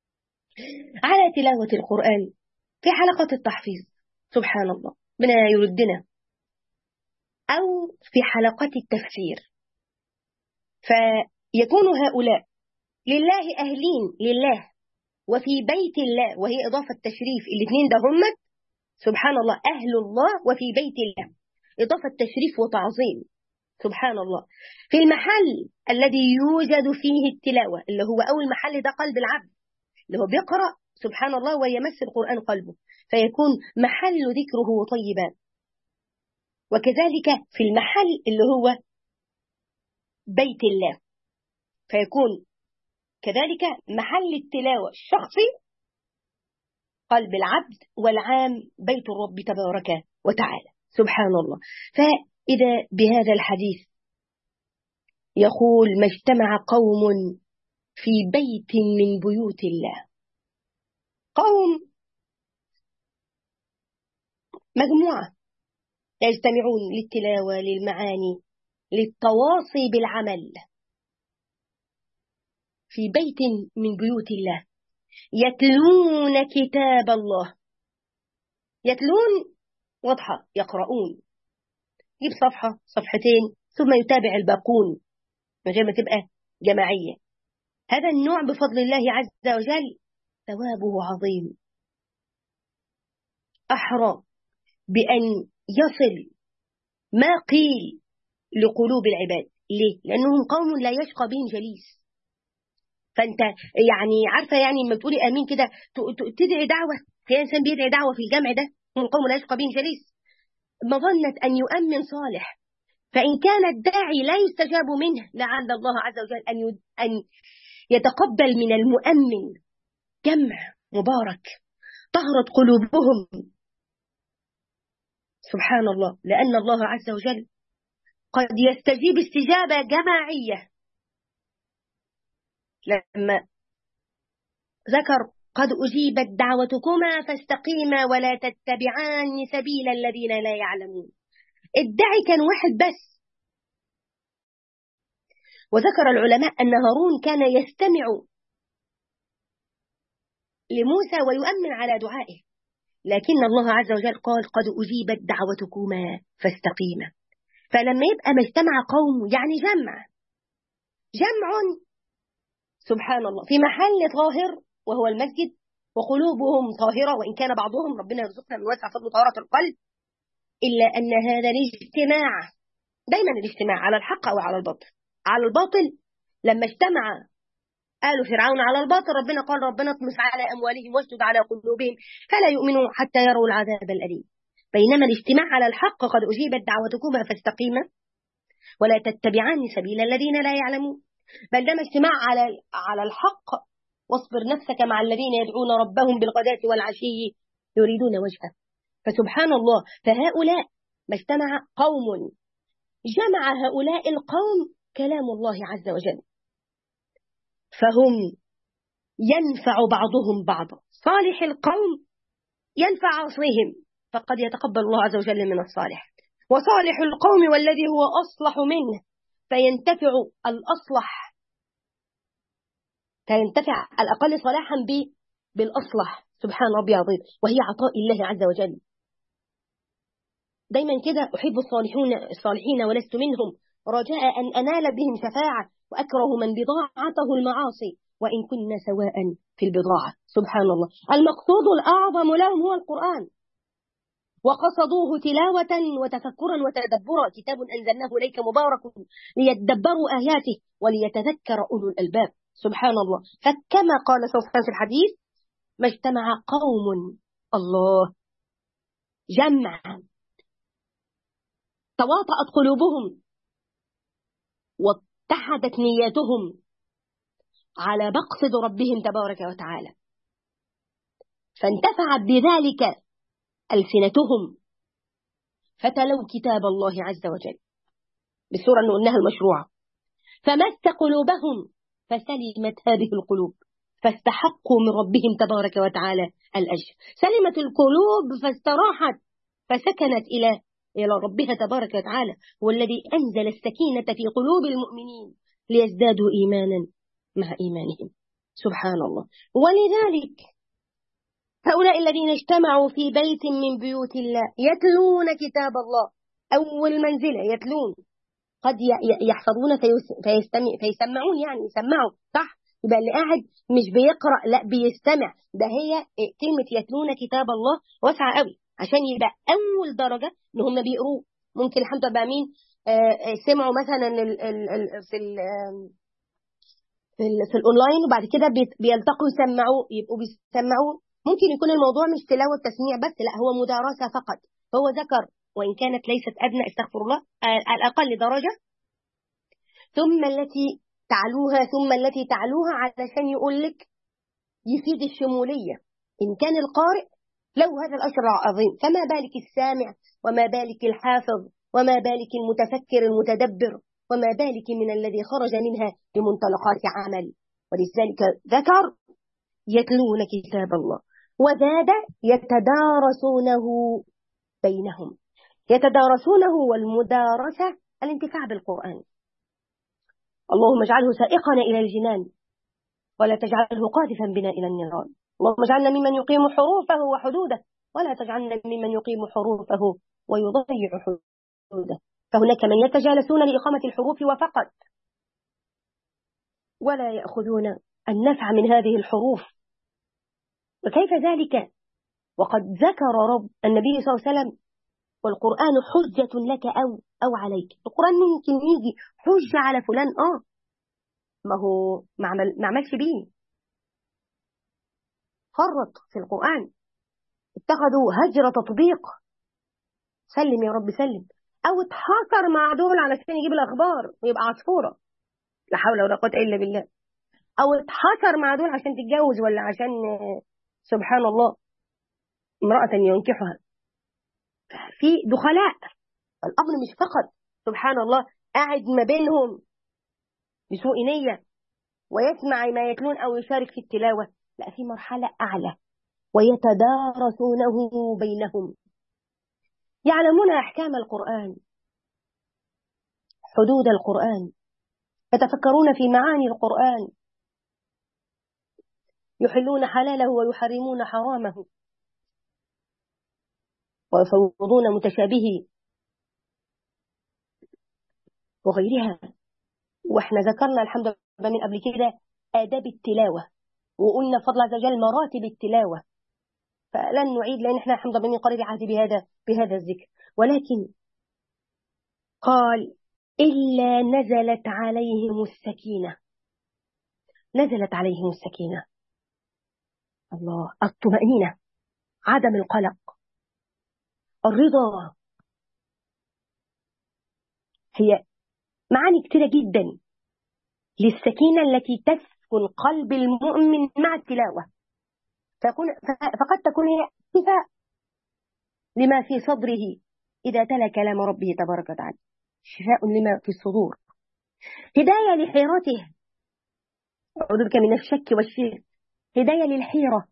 على تلاوة القرآن في حلقة التحفيظ سبحان الله بنا يردنا أو في حلقة التفسير فيكون هؤلاء لله أهلين لله وفي بيت الله وهي إضافة تشريف الاثنين ده هم سبحان الله أهل الله وفي بيت الله إضافة تشريف وتعظيم سبحان الله في المحل الذي يوجد فيه التلاوة اللي هو أول محل ده قلب العبد اللي هو بيقرأ سبحان الله ويمس القرآن قلبه فيكون محل ذكره طيبا وكذلك في المحل اللي هو بيت الله فيكون كذلك محل التلاوة الشخصي قلب العبد والعام بيت الرب تبارك وتعالى سبحان الله فإذا بهذا الحديث يقول ما اجتمع قوم في بيت من بيوت الله قوم مجموعة يجتمعون للتلاوة للمعاني للتواصي بالعمل في بيت من بيوت الله يتلون كتاب الله يتلون واضحة يقرؤون يجيب صفحة صفحتين ثم يتابع الباقون من غير ما تبقى جماعية هذا النوع بفضل الله عز وجل ثوابه عظيم أحرى بأن يصل ما قيل لقلوب العباد ليه؟ لأنهم قوم لا يشقى بهم جليس فأنت يعني عارفة يعني لما تقولي أمين كده تدعي دعوة في إنسان بيدعي دعوة في الجمع ده هم قوم لا يشقى بهم جليس مظنة أن يؤمن صالح فإن كان الداعي لا يستجاب منه لعل الله عز وجل أن أن يتقبل من المؤمن جمع مبارك طهرت قلوبهم سبحان الله لأن الله عز وجل قد يستجيب استجابة جماعية لما ذكر قد أجيبت دعوتكما فاستقيما ولا تتبعان سبيل الذين لا يعلمون الداعي كان واحد بس وذكر العلماء أن هارون كان يستمع لموسى ويؤمن على دعائه لكن الله عز وجل قال قد أجيبت دعوتكما فاستقيما فلما يبقى مجتمع قوم يعني جمع جمع سبحان الله في محل طاهر وهو المسجد وقلوبهم طاهرة وإن كان بعضهم ربنا يرزقنا من واسع فضل طهارة القلب إلا أن هذا الاجتماع دايما الاجتماع على الحق أو على الباطل على الباطل لما اجتمع قالوا فرعون على الباطل ربنا قال ربنا اطمس على أموالهم واشدد على قلوبهم فلا يؤمنوا حتى يروا العذاب الأليم بينما الاجتماع على الحق قد أجيبت دعوتكما فاستقيما ولا تتبعان سبيل الذين لا يعلمون بل ده اجتماع على على الحق واصبر نفسك مع الذين يدعون ربهم بالغداة والعشي يريدون وجهه فسبحان الله فهؤلاء ما اجتمع قوم جمع هؤلاء القوم كلام الله عز وجل فهم ينفع بعضهم بعضا صالح القوم ينفع عصيهم فقد يتقبل الله عز وجل من الصالح وصالح القوم والذي هو أصلح منه فينتفع الأصلح فينتفع الأقل صلاحا بالأصلح سبحان ربي عظيم وهي عطاء الله عز وجل دايما كده أحب الصالحون الصالحين ولست منهم رجاء أن أنال بهم شفاعة وأكره من بضاعته المعاصي وإن كنا سواء في البضاعة سبحان الله المقصود الأعظم لهم هو القرآن وقصدوه تلاوة وتفكرا وتدبرا كتاب أنزلناه إليك مبارك ليدبروا آياته وليتذكر أولو الألباب سبحان الله فكما قال سبحانه في الحديث ما اجتمع قوم الله جمع تواطأت قلوبهم واتحدت نياتهم على مقصد ربهم تبارك وتعالى فانتفعت بذلك ألسنتهم فتلوا كتاب الله عز وجل بالسورة اللي قلناها المشروعة فمس قلوبهم فسلمت هذه القلوب فاستحقوا من ربهم تبارك وتعالى الأجر سلمت القلوب فاستراحت فسكنت إلى إلى ربها تبارك وتعالى والذي أنزل السكينة في قلوب المؤمنين ليزدادوا إيمانا مع إيمانهم سبحان الله ولذلك هؤلاء الذين اجتمعوا في بيت من بيوت الله يتلون كتاب الله أول منزلة يتلون قد يحفظون فيستمع فيسمعون يعني يسمعوا صح يبقى اللي قاعد مش بيقرأ لا بيستمع ده هي كلمة يتلون كتاب الله واسعة قوي عشان يبقى أول درجة إن هم بيقروه ممكن الحمد لله مين آه سمعوا مثلا ال ال ال في ال في, ال في الأونلاين وبعد كده بيلتقوا يسمعوا يبقوا بيسمعوا ممكن يكون الموضوع مش تلاوة تسميع بس لا هو مدارسة فقط فهو ذكر وإن كانت ليست أدنى استغفر الله على الأقل درجة ثم التي تعلوها ثم التي تعلوها علشان يقول لك يفيد الشمولية إن كان القارئ له هذا الأجر العظيم فما بالك السامع وما بالك الحافظ وما بالك المتفكر المتدبر وما بالك من الذي خرج منها بمنطلقات عمل ولذلك ذكر يتلون كتاب الله وزاد يتدارسونه بينهم يتدارسونه والمدارسة الانتفاع بالقرآن اللهم اجعله سائقنا إلى الجنان ولا تجعله قاذفا بنا إلى النيران اللهم اجعلنا ممن يقيم حروفه وحدوده ولا تجعلنا ممن يقيم حروفه ويضيع حدوده فهناك من يتجالسون لإقامة الحروف وفقط ولا يأخذون النفع من هذه الحروف وكيف ذلك وقد ذكر رب النبي صلى الله عليه وسلم والقرآن حجة لك أو أو عليك القرآن ممكن يجي حجة على فلان آه ما هو ما عملش بيه فرط في القرآن اتخذوا هجر تطبيق سلم يا رب سلم أو اتحاكر مع دول علشان يجيب الأخبار ويبقى عصفورة لا حول ولا قوة إلا بالله او اتحشر مع دول عشان تتجوز ولا عشان سبحان الله امرأة ينكحها في دخلاء الأمر مش فقط سبحان الله قاعد ما بينهم بسوء نية ويسمع ما يتلون أو يشارك في التلاوة لا في مرحلة أعلى ويتدارسونه بينهم يعلمون أحكام القرآن حدود القرآن يتفكرون في معاني القرآن يحلون حلاله ويحرمون حرامه ويفوضون متشابهه وغيرها واحنا ذكرنا الحمد لله من قبل كده آداب التلاوة وقلنا فضل عز وجل مراتب التلاوة فلن نعيد لأن احنا الحمد لله من قريب عهد بهذا بهذا الذكر ولكن قال إلا نزلت عليهم السكينة نزلت عليهم السكينة الله الطمأنينة عدم القلق الرضا هي معاني كثيرة جدا للسكينة التي تسكن قلب المؤمن مع التلاوة فكون فقد تكون هي شفاء لما في صدره إذا تلا كلام ربه تبارك وتعالى شفاء لما في الصدور هداية لحيرته أعوذ بك من الشك والشرك هداية للحيرة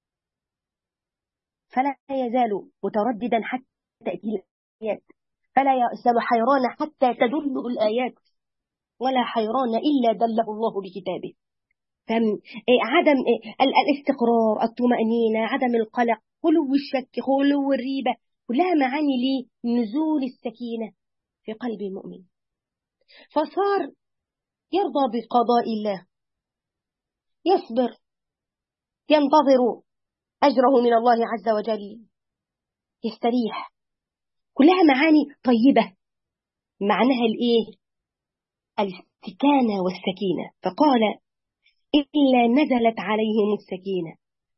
فلا يزال مترددا حتى تأتي الآيات فلا يزال حيران حتى تدله الآيات ولا حيران إلا دله الله بكتابه عدم الاستقرار الطمأنينة عدم القلق خلو الشك خلو الريبة كلها معاني لنزول السكينة في قلب المؤمن فصار يرضى بقضاء الله يصبر ينتظر أجره من الله عز وجل يستريح كلها معاني طيبة معناها الإيه الاستكانة والسكينة فقال إلا نزلت عليهم السكينة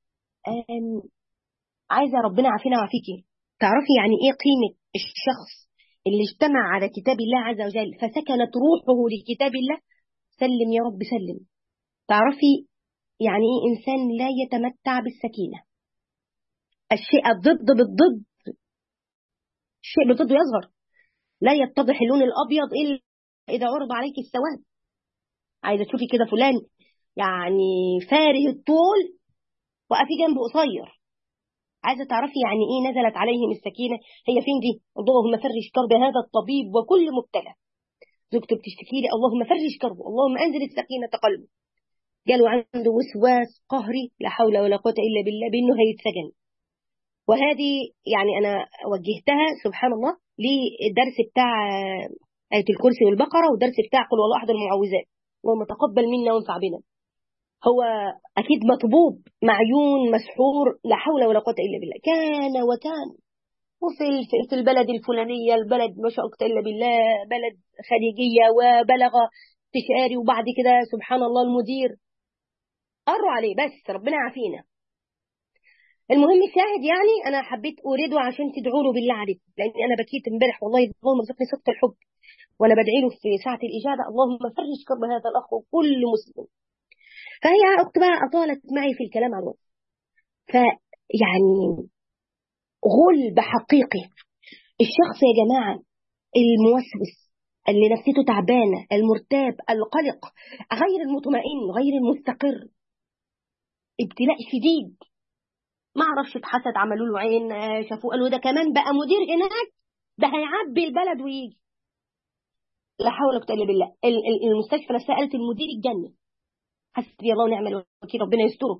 عايزة ربنا عافينا وعافيكي تعرفي يعني إيه قيمة الشخص اللي اجتمع على كتاب الله عز وجل فسكنت روحه لكتاب الله سلم يا رب سلم تعرفي يعني إيه إنسان لا يتمتع بالسكينة الشيء الضد بالضد الشيء بالضد يظهر لا يتضح اللون الأبيض إلا إذا عرض عليك السواد عايزة تشوفي كده فلان يعني فاره الطول وقفي جنبه قصير عايزة تعرفي يعني إيه نزلت عليهم السكينة هي فين دي اللهم فرج كرب هذا الطبيب وكل مبتلى زوجته بتشتكي لي اللهم فرج كربه اللهم أنزل السكينة قلبه جاله عنده وسواس قهري لا حول ولا قوة إلا بالله بأنه هيتسجن وهذه يعني أنا وجهتها سبحان الله للدرس بتاع آية الكرسي والبقرة والدرس بتاع قل والله أحد المعوذات اللهم تقبل منا وانفع بنا هو أكيد مطبوب معيون مسحور لا حول ولا قوة إلا بالله كان وكان وفي في البلد الفلانية البلد ما شاء الله إلا بالله بلد خليجية وبلغ استشاري وبعد كده سبحان الله المدير قروا عليه بس ربنا يعافينا المهم الشاهد يعني انا حبيت اريده عشان تدعوا له بالله عليكم لان انا بكيت امبارح والله اللهم ارزقني صدق الحب وانا بدعي له في ساعه الاجابه اللهم فرج كرب هذا الاخ وكل مسلم فهي اخت بقى اطالت معي في الكلام عن الوقت فيعني غلب حقيقي الشخص يا جماعه الموسوس اللي نفسيته تعبانه المرتاب القلق غير المطمئن غير المستقر ابتلاء شديد ما اعرفش اتحسد عملوا له عين شافوه قالوا ده كمان بقى مدير هناك ده هيعبي البلد ويجي لا حول ولا قوه الا بالله المستشفى نفسها قالت المدير الجنه حسبي الله ونعم الوكيل ربنا يستره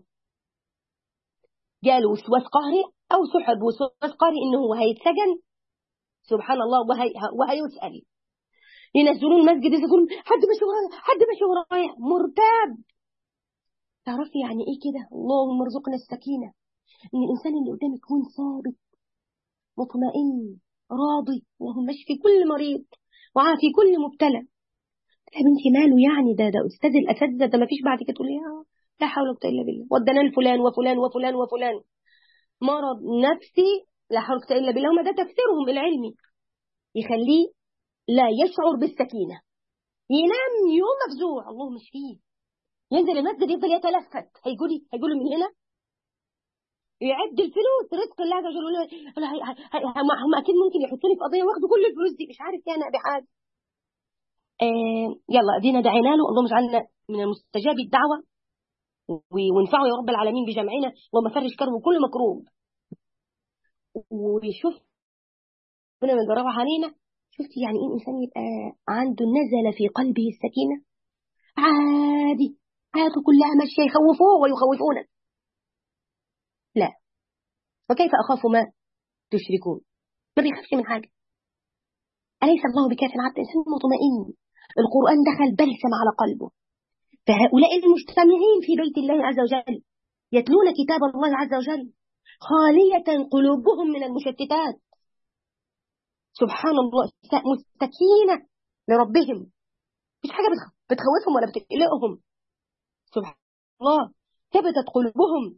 جاله وسواس قهري او سحب وسواس قهري انه هو هيتسجن سبحان الله وهي وهيسال ينزلون المسجد يقولون حد ماشي ورايا حد ماشي ورايا مرتاب تعرفي يعني ايه كده اللهم ارزقنا السكينه ان الانسان اللي قدامك يكون ثابت مطمئن راضي اللهم اشفي كل مريض وعافي كل مبتلى يا بنتي ماله يعني ده ده استاذ الاساتذه ده ما فيش بعد كده تقولي لا حول ولا قوه الا بالله ودانا لفلان وفلان وفلان وفلان مرض نفسي لا حول ولا قوه الا بالله هم ده تفسيرهم العلمي يخليه لا يشعر بالسكينه ينام يوم مفزوع اللهم اشفيه ينزل المسجد يفضل يتلفت هيقولي هيقولوا من هنا يعد الفلوس رزق الله عز وجل هم اكيد ممكن يحطوني في قضيه واخدوا كل الفلوس دي مش عارف انا بحاجه آه يلا ادينا دعينا له اللهم اجعلنا من المستجاب الدعوه وانفعوا يا رب العالمين بجمعنا اللهم فرج كرب كل مكروب ويشوف ربنا من جربها علينا شفت يعني ايه الانسان يبقى عنده نزل في قلبه السكينه عادي حياته كلها ماشيه يخوفوه ويخوفونك لا وكيف اخاف ما تشركون ما بيخافش من حاجه اليس الله بكاف عبد انسان مطمئن القران دخل بلسم على قلبه فهؤلاء المجتمعين في بيت الله عز وجل يتلون كتاب الله عز وجل خالية قلوبهم من المشتتات سبحان الله مستكينة لربهم مش حاجة بتخوفهم ولا بتقلقهم سبحان الله ثبتت قلوبهم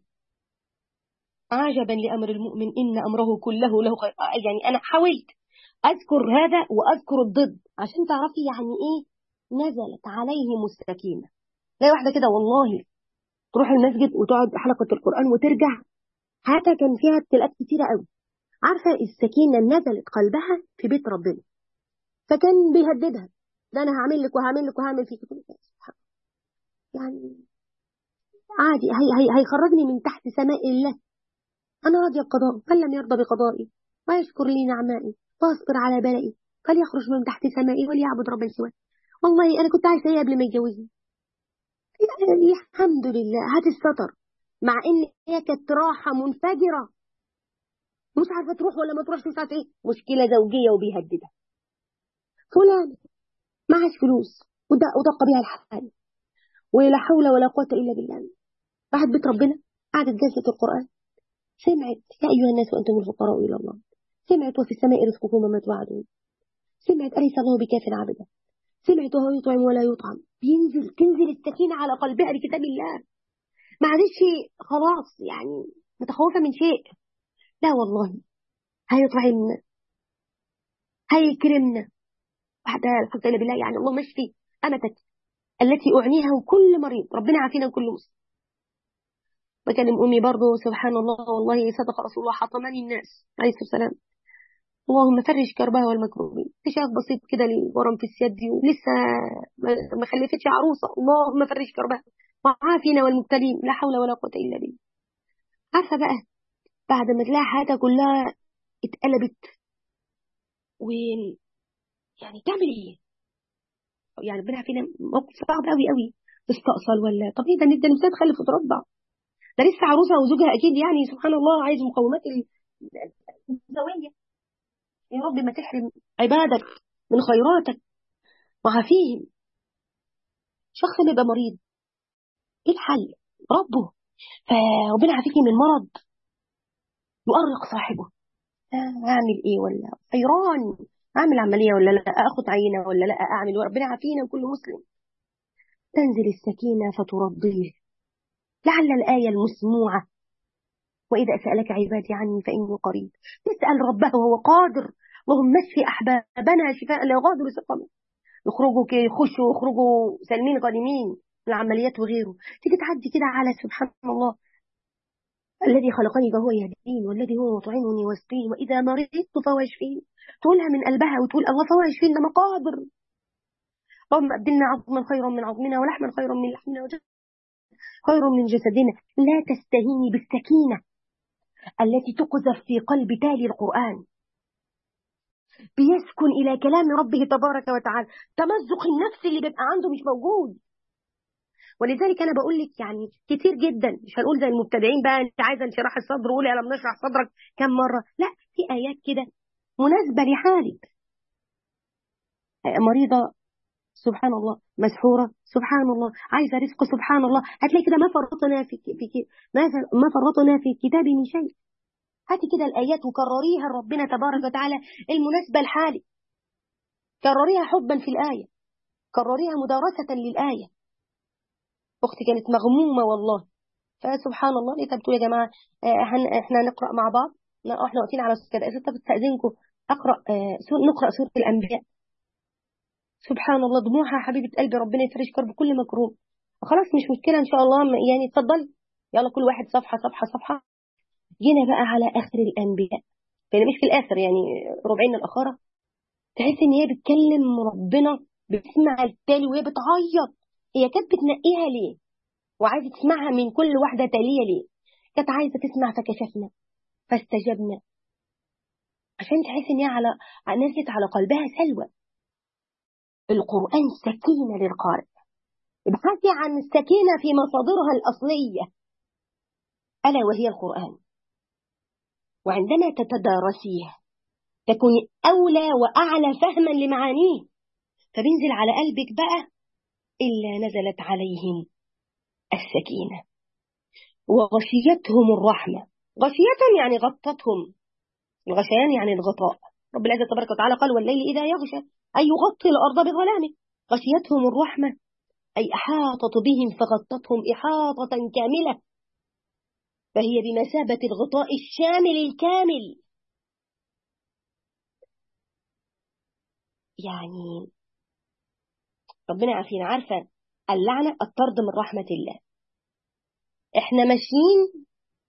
عجبا لأمر المؤمن إن أمره كله له خير يعني أنا حاولت أذكر هذا وأذكر الضد عشان تعرفي يعني إيه نزلت عليهم السكينة لا واحدة كده والله تروح المسجد وتقعد حلقة القرآن وترجع حياتها كان فيها ابتلاءات كتيرة قوي عارفة السكينة نزلت قلبها في بيت ربنا فكان بيهددها ده أنا هعمل لك وهعمل لك وهعمل فيك سبحان يعني عادي هي هي هيخرجني من تحت سماء الله أنا راضية بقضائه من لم يرضى بقضائي ويشكر لي نعمائي واصبر على بلائي فليخرج من تحت سمائي وليعبد ربا سواه والله أنا كنت عايزة إيه قبل ما يتجوزني يعني الحمد لله هتستطر مع ان هي كانت راحه منفجره مش عارفه تروح ولا ما تروحش مش عارفه ايه مشكله زوجيه وبيهددها فلان معهاش فلوس ودق بيها الحال ولا حول ولا قوه الا بالله راحت بيت ربنا قعدت جلسه القران سمعت يا ايها الناس وانتم الفقراء الى الله سمعت وفي السماء رزقكم وما توعدون سمعت اليس الله بكاف عبده سمعت وهو يطعم ولا يطعم بينزل تنزل السكينه على قلبها لكتاب الله ما عادش خلاص يعني متخوفة من شيء لا والله هيطعمنا هيكرمنا وحتى الحمد لله بالله يعني اللهم اشفي أمتك التي أعنيها كل مريض ربنا عافينا كل مسلم بكلم أمي برضه سبحان الله والله صدق رسول الله حطمني الناس عليه الصلاة والسلام اللهم فرج كربها والمكروبين اكتشاف بسيط كده لورم في السيد دي ولسه ما خلفتش عروسة اللهم فرج كربها وعافينا والمبتلين لا حول ولا قوة إلا بالله عارفة بقى بعد ما تلاقي حياتها كلها اتقلبت و يعني تعمل ايه؟ يعني ربنا فينا موقف صعب قوي قوي تستأصل ولا طب ايه ده ندى نفسها تخلف وترضع ده لسه عروسه وزوجها اكيد يعني سبحان الله عايز مقومات الزوجيه يا رب ما تحرم عبادك من خيراتك وعافيهم شخص يبقى مريض ايه الحل ربه فربنا عافيكي من مرض يؤرق صاحبه اعمل ايه ولا حيران اعمل عمليه ولا لا اخد عينه ولا لا اعمل ربنا عافينا كل مسلم تنزل السكينه فترضيه لعل الايه المسموعه واذا سالك عبادي عني فاني قريب تسال ربه وهو قادر اللهم اشفي احبابنا شفاء لا يغادر سقما يخرجوا كي يخشوا يخرجوا سالمين غانمين العمليات وغيره تيجي تعدي كده على سبحان الله الذي خلقني فهو يهدين والذي هو يطعمني ويسقين واذا مرضت فهو يشفين تقولها من قلبها وتقول الله فهو يشفين ده مقادر اللهم ابدلنا عظما خيرا من عظمنا ولحما خيرا من لحمنا وجسدا خير من جسدنا لا تستهيني بالسكينه التي تقذف في قلب تالي القران بيسكن الى كلام ربه تبارك وتعالى تمزق النفس اللي بيبقى عنده مش موجود ولذلك انا بقول لك يعني كتير جدا مش هنقول زي المبتدعين بقى انت عايزه انشراح الصدر قولي الم نشرح صدرك كم مره لا في ايات كده مناسبه لحالك مريضه سبحان الله مسحوره سبحان الله عايزه رزق سبحان الله هتلاقي كده ما فرطنا في في ماذا ما فرطنا في الكتاب من شيء هاتي كده الايات وكرريها لربنا تبارك وتعالى المناسبه لحالك كرريها حبا في الايه كرريها مدارسه للايه اختي كانت مغمومه والله فسبحان الله لقيتها بتقول يا جماعه احنا نقرا مع بعض احنا واقفين على كده طب استاذنكم اقرا نقرا سوره الانبياء سبحان الله دموعها حبيبه قلبي ربنا يفرج كرب كل مكروب خلاص مش مشكلة إن شاء الله يعني اتفضلي يلا كل واحد صفحة صفحة صفحة جينا بقى على آخر الأنبياء يعني مش في الآخر يعني ربعين الأخرى تحس إن هي بتكلم ربنا بتسمع التالي وهي بتعيط هي كانت بتنقيها ليه وعايزة تسمعها من كل واحدة تالية ليه كانت عايزة تسمع فكشفنا فاستجبنا عشان تحس إن هي على نزلت على قلبها سلوى القرآن سكينة للقارئ ابحثي عن السكينة في مصادرها الأصلية ألا وهي القرآن وعندما تتدارسيه تكون أولى وأعلى فهما لمعانيه فبينزل على قلبك بقى إلا نزلت عليهم السكينة وغشيتهم الرحمة غشيتهم يعني غطتهم الغشيان يعني الغطاء رب العزة تبارك وتعالى قال والليل إذا يغشى أي يغطي الأرض بظلامه غشيتهم الرحمة أي أحاطت بهم فغطتهم إحاطة كاملة فهي بمثابة الغطاء الشامل الكامل يعني ربنا عارفين عارفة اللعنة الطرد من رحمة الله احنا ماشيين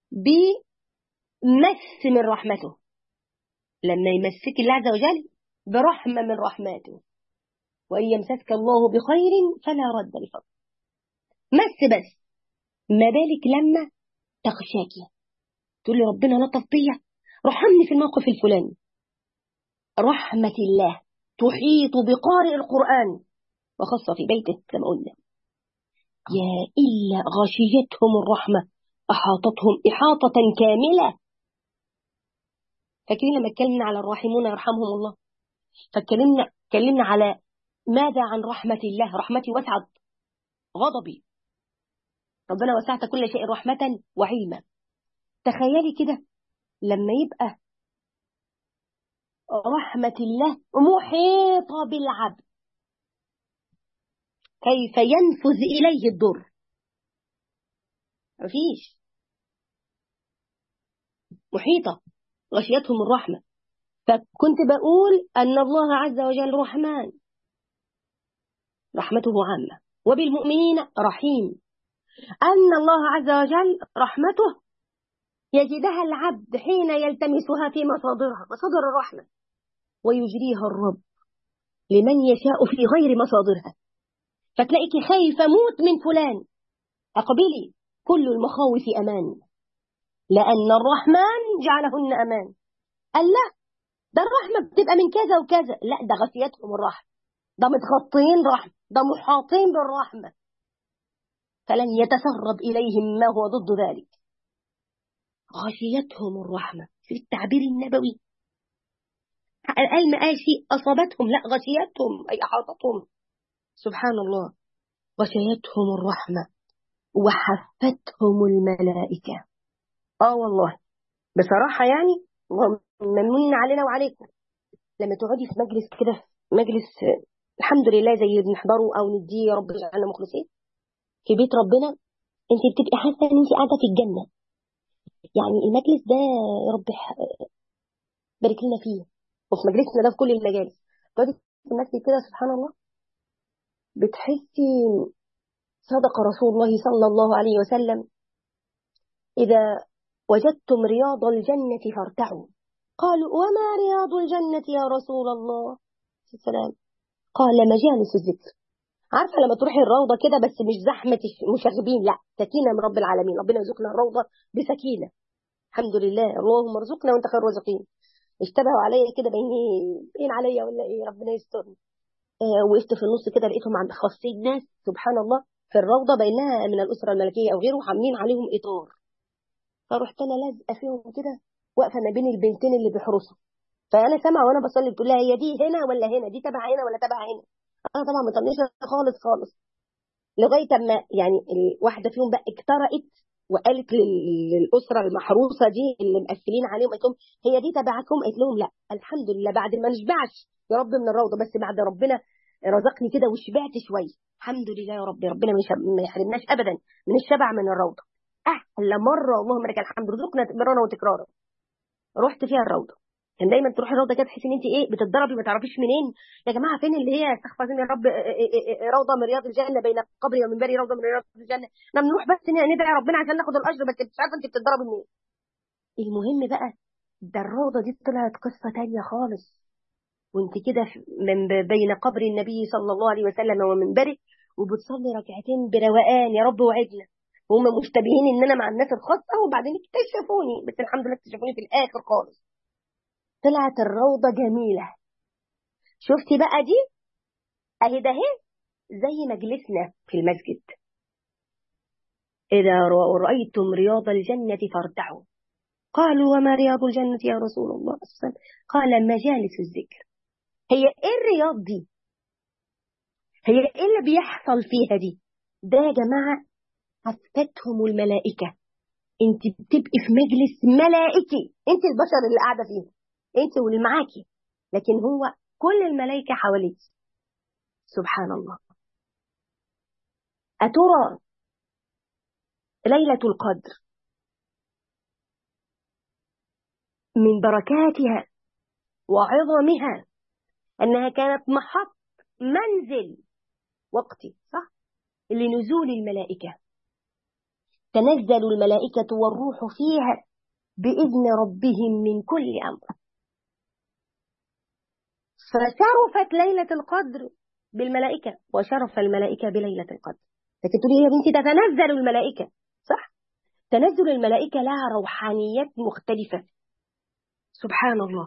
بمس من رحمته لما يمسك الله عز وجل برحمة من رحماته وإن يمسسك الله بخير فلا رد لفضل مس بس ما بالك لما تغشاكي تقول لي ربنا لطف بيا رحمني في الموقف الفلاني رحمة الله تحيط بقارئ القرآن وخاصة في بيته كما قلنا يا إلا غشيتهم الرحمة أحاطتهم إحاطة كاملة فاكرين لما اتكلمنا على الراحمون يرحمهم الله فاتكلمنا اتكلمنا على ماذا عن رحمة الله رحمتي وسعت غضبي ربنا وسعت كل شيء رحمة وعلما تخيلي كده لما يبقى رحمة الله محيطة بالعبد كيف ينفذ إليه الضر مفيش محيطة غشيتهم الرحمة فكنت بقول أن الله عز وجل رحمن رحمته عامة وبالمؤمنين رحيم أن الله عز وجل رحمته يجدها العبد حين يلتمسها في مصادرها مصادر الرحمة ويجريها الرب لمن يشاء في غير مصادرها فتلاقيك خايفة موت من فلان أقبلي كل المخاوف أمان لأن الرحمن جعلهن أمان قال لا ده الرحمة بتبقى من كذا وكذا لا ده غشيتهم الرحمة ده متغطين رحمة ده محاطين بالرحمة فلن يتسرب إليهم ما هو ضد ذلك غشيتهم الرحمة في التعبير النبوي قال ما قال شيء أصابتهم لا غشيتهم أي أحاطتهم سبحان الله غشيتهم الرحمة وحفتهم الملائكة آه والله بصراحة يعني ممنون علينا وعليكم لما تقعدي في مجلس كده مجلس الحمد لله زي بنحضره أو نديه يا رب يجعلنا مخلصين في بيت ربنا انت بتبقي حاسة ان انت قاعدة في الجنة يعني المجلس ده يا رب بارك لنا فيه وفي مجلسنا ده في كل المجالس تقعدي في المسجد كده سبحان الله بتحسي صدق رسول الله صلى الله عليه وسلم إذا وجدتم رياض الجنة فارتعوا قالوا وما رياض الجنة يا رسول الله السلام قال مجالس الذكر عارفة لما تروحي الروضة كده بس مش زحمة مشاغبين لا سكينة من رب العالمين ربنا يرزقنا الروضة بسكينة الحمد لله اللهم ارزقنا وانت خير الرازقين اشتبهوا عليا كده بيني بين عليا ولا ايه ربنا يسترني آه وقفت في النص كده لقيتهم عند خاصين ناس سبحان الله في الروضة بينها من الأسرة الملكية أو غيره عاملين عليهم إطار فرحت أنا لازقة فيهم كده واقفة ما بين البنتين اللي بيحرسوا فأنا سامعة وأنا بصلي بتقول لها هي دي هنا ولا هنا دي تبع هنا ولا تبع هنا أنا طبعا ما طنشها خالص خالص لغاية أما يعني واحدة فيهم بقى اجترأت وقالت للأسرة المحروسة دي اللي مقفلين عليهم قالت لهم هي دي تبعكم قالت لهم لا الحمد لله بعد ما نشبعش يا رب من الروضة بس بعد ربنا رزقني كده وشبعت شوية الحمد لله يا رب ربنا ما يحرمناش أبدا من الشبع من الروضة أحلى مرة اللهم لك الحمد رزقنا مرارا وتكرارا رحت فيها الروضة كان دايما تروحي الروضه كده تحسي ان انت ايه بتتضربي ما تعرفيش منين يا جماعه فين اللي هي استغفر الله يا رب روضه من رياض الجنه بين قبري ومنبري روضه من رياض الجنه احنا بنروح بس ندعي ربنا عشان ناخد الاجر بس مش عارفه انت بتتضربي منين المهم بقى ده الروضه دي طلعت قصه تانية خالص وانت كده من بين قبر النبي صلى الله عليه وسلم ومنبره وبتصلي ركعتين بروقان يا رب وعدنا وهم مشتبهين ان انا مع الناس الخاصه وبعدين اكتشفوني بس الحمد لله اكتشفوني في الاخر خالص طلعت الروضة جميلة شفتي بقى دي اهي ده اهي زي مجلسنا في المسجد إذا رأيتم رياض الجنة فارتعوا قالوا وما رياض الجنة يا رسول الله قال مجالس الذكر هي ايه الرياض دي هي ايه اللي بيحصل فيها دي ده يا جماعة حفتهم الملائكة انت بتبقي في مجلس ملائكي انت البشر اللي قاعدة فيه انت واللي معاكي لكن هو كل الملائكة حواليك سبحان الله أترى ليلة القدر من بركاتها وعظمها أنها كانت محط منزل وقتي صح لنزول الملائكة تنزل الملائكة والروح فيها بإذن ربهم من كل أمر فشرفت ليلة القدر بالملائكة وشرف الملائكة بليلة القدر لكن تقولي يا بنتي تتنزل الملائكة صح تنزل الملائكة لها روحانيات مختلفة سبحان الله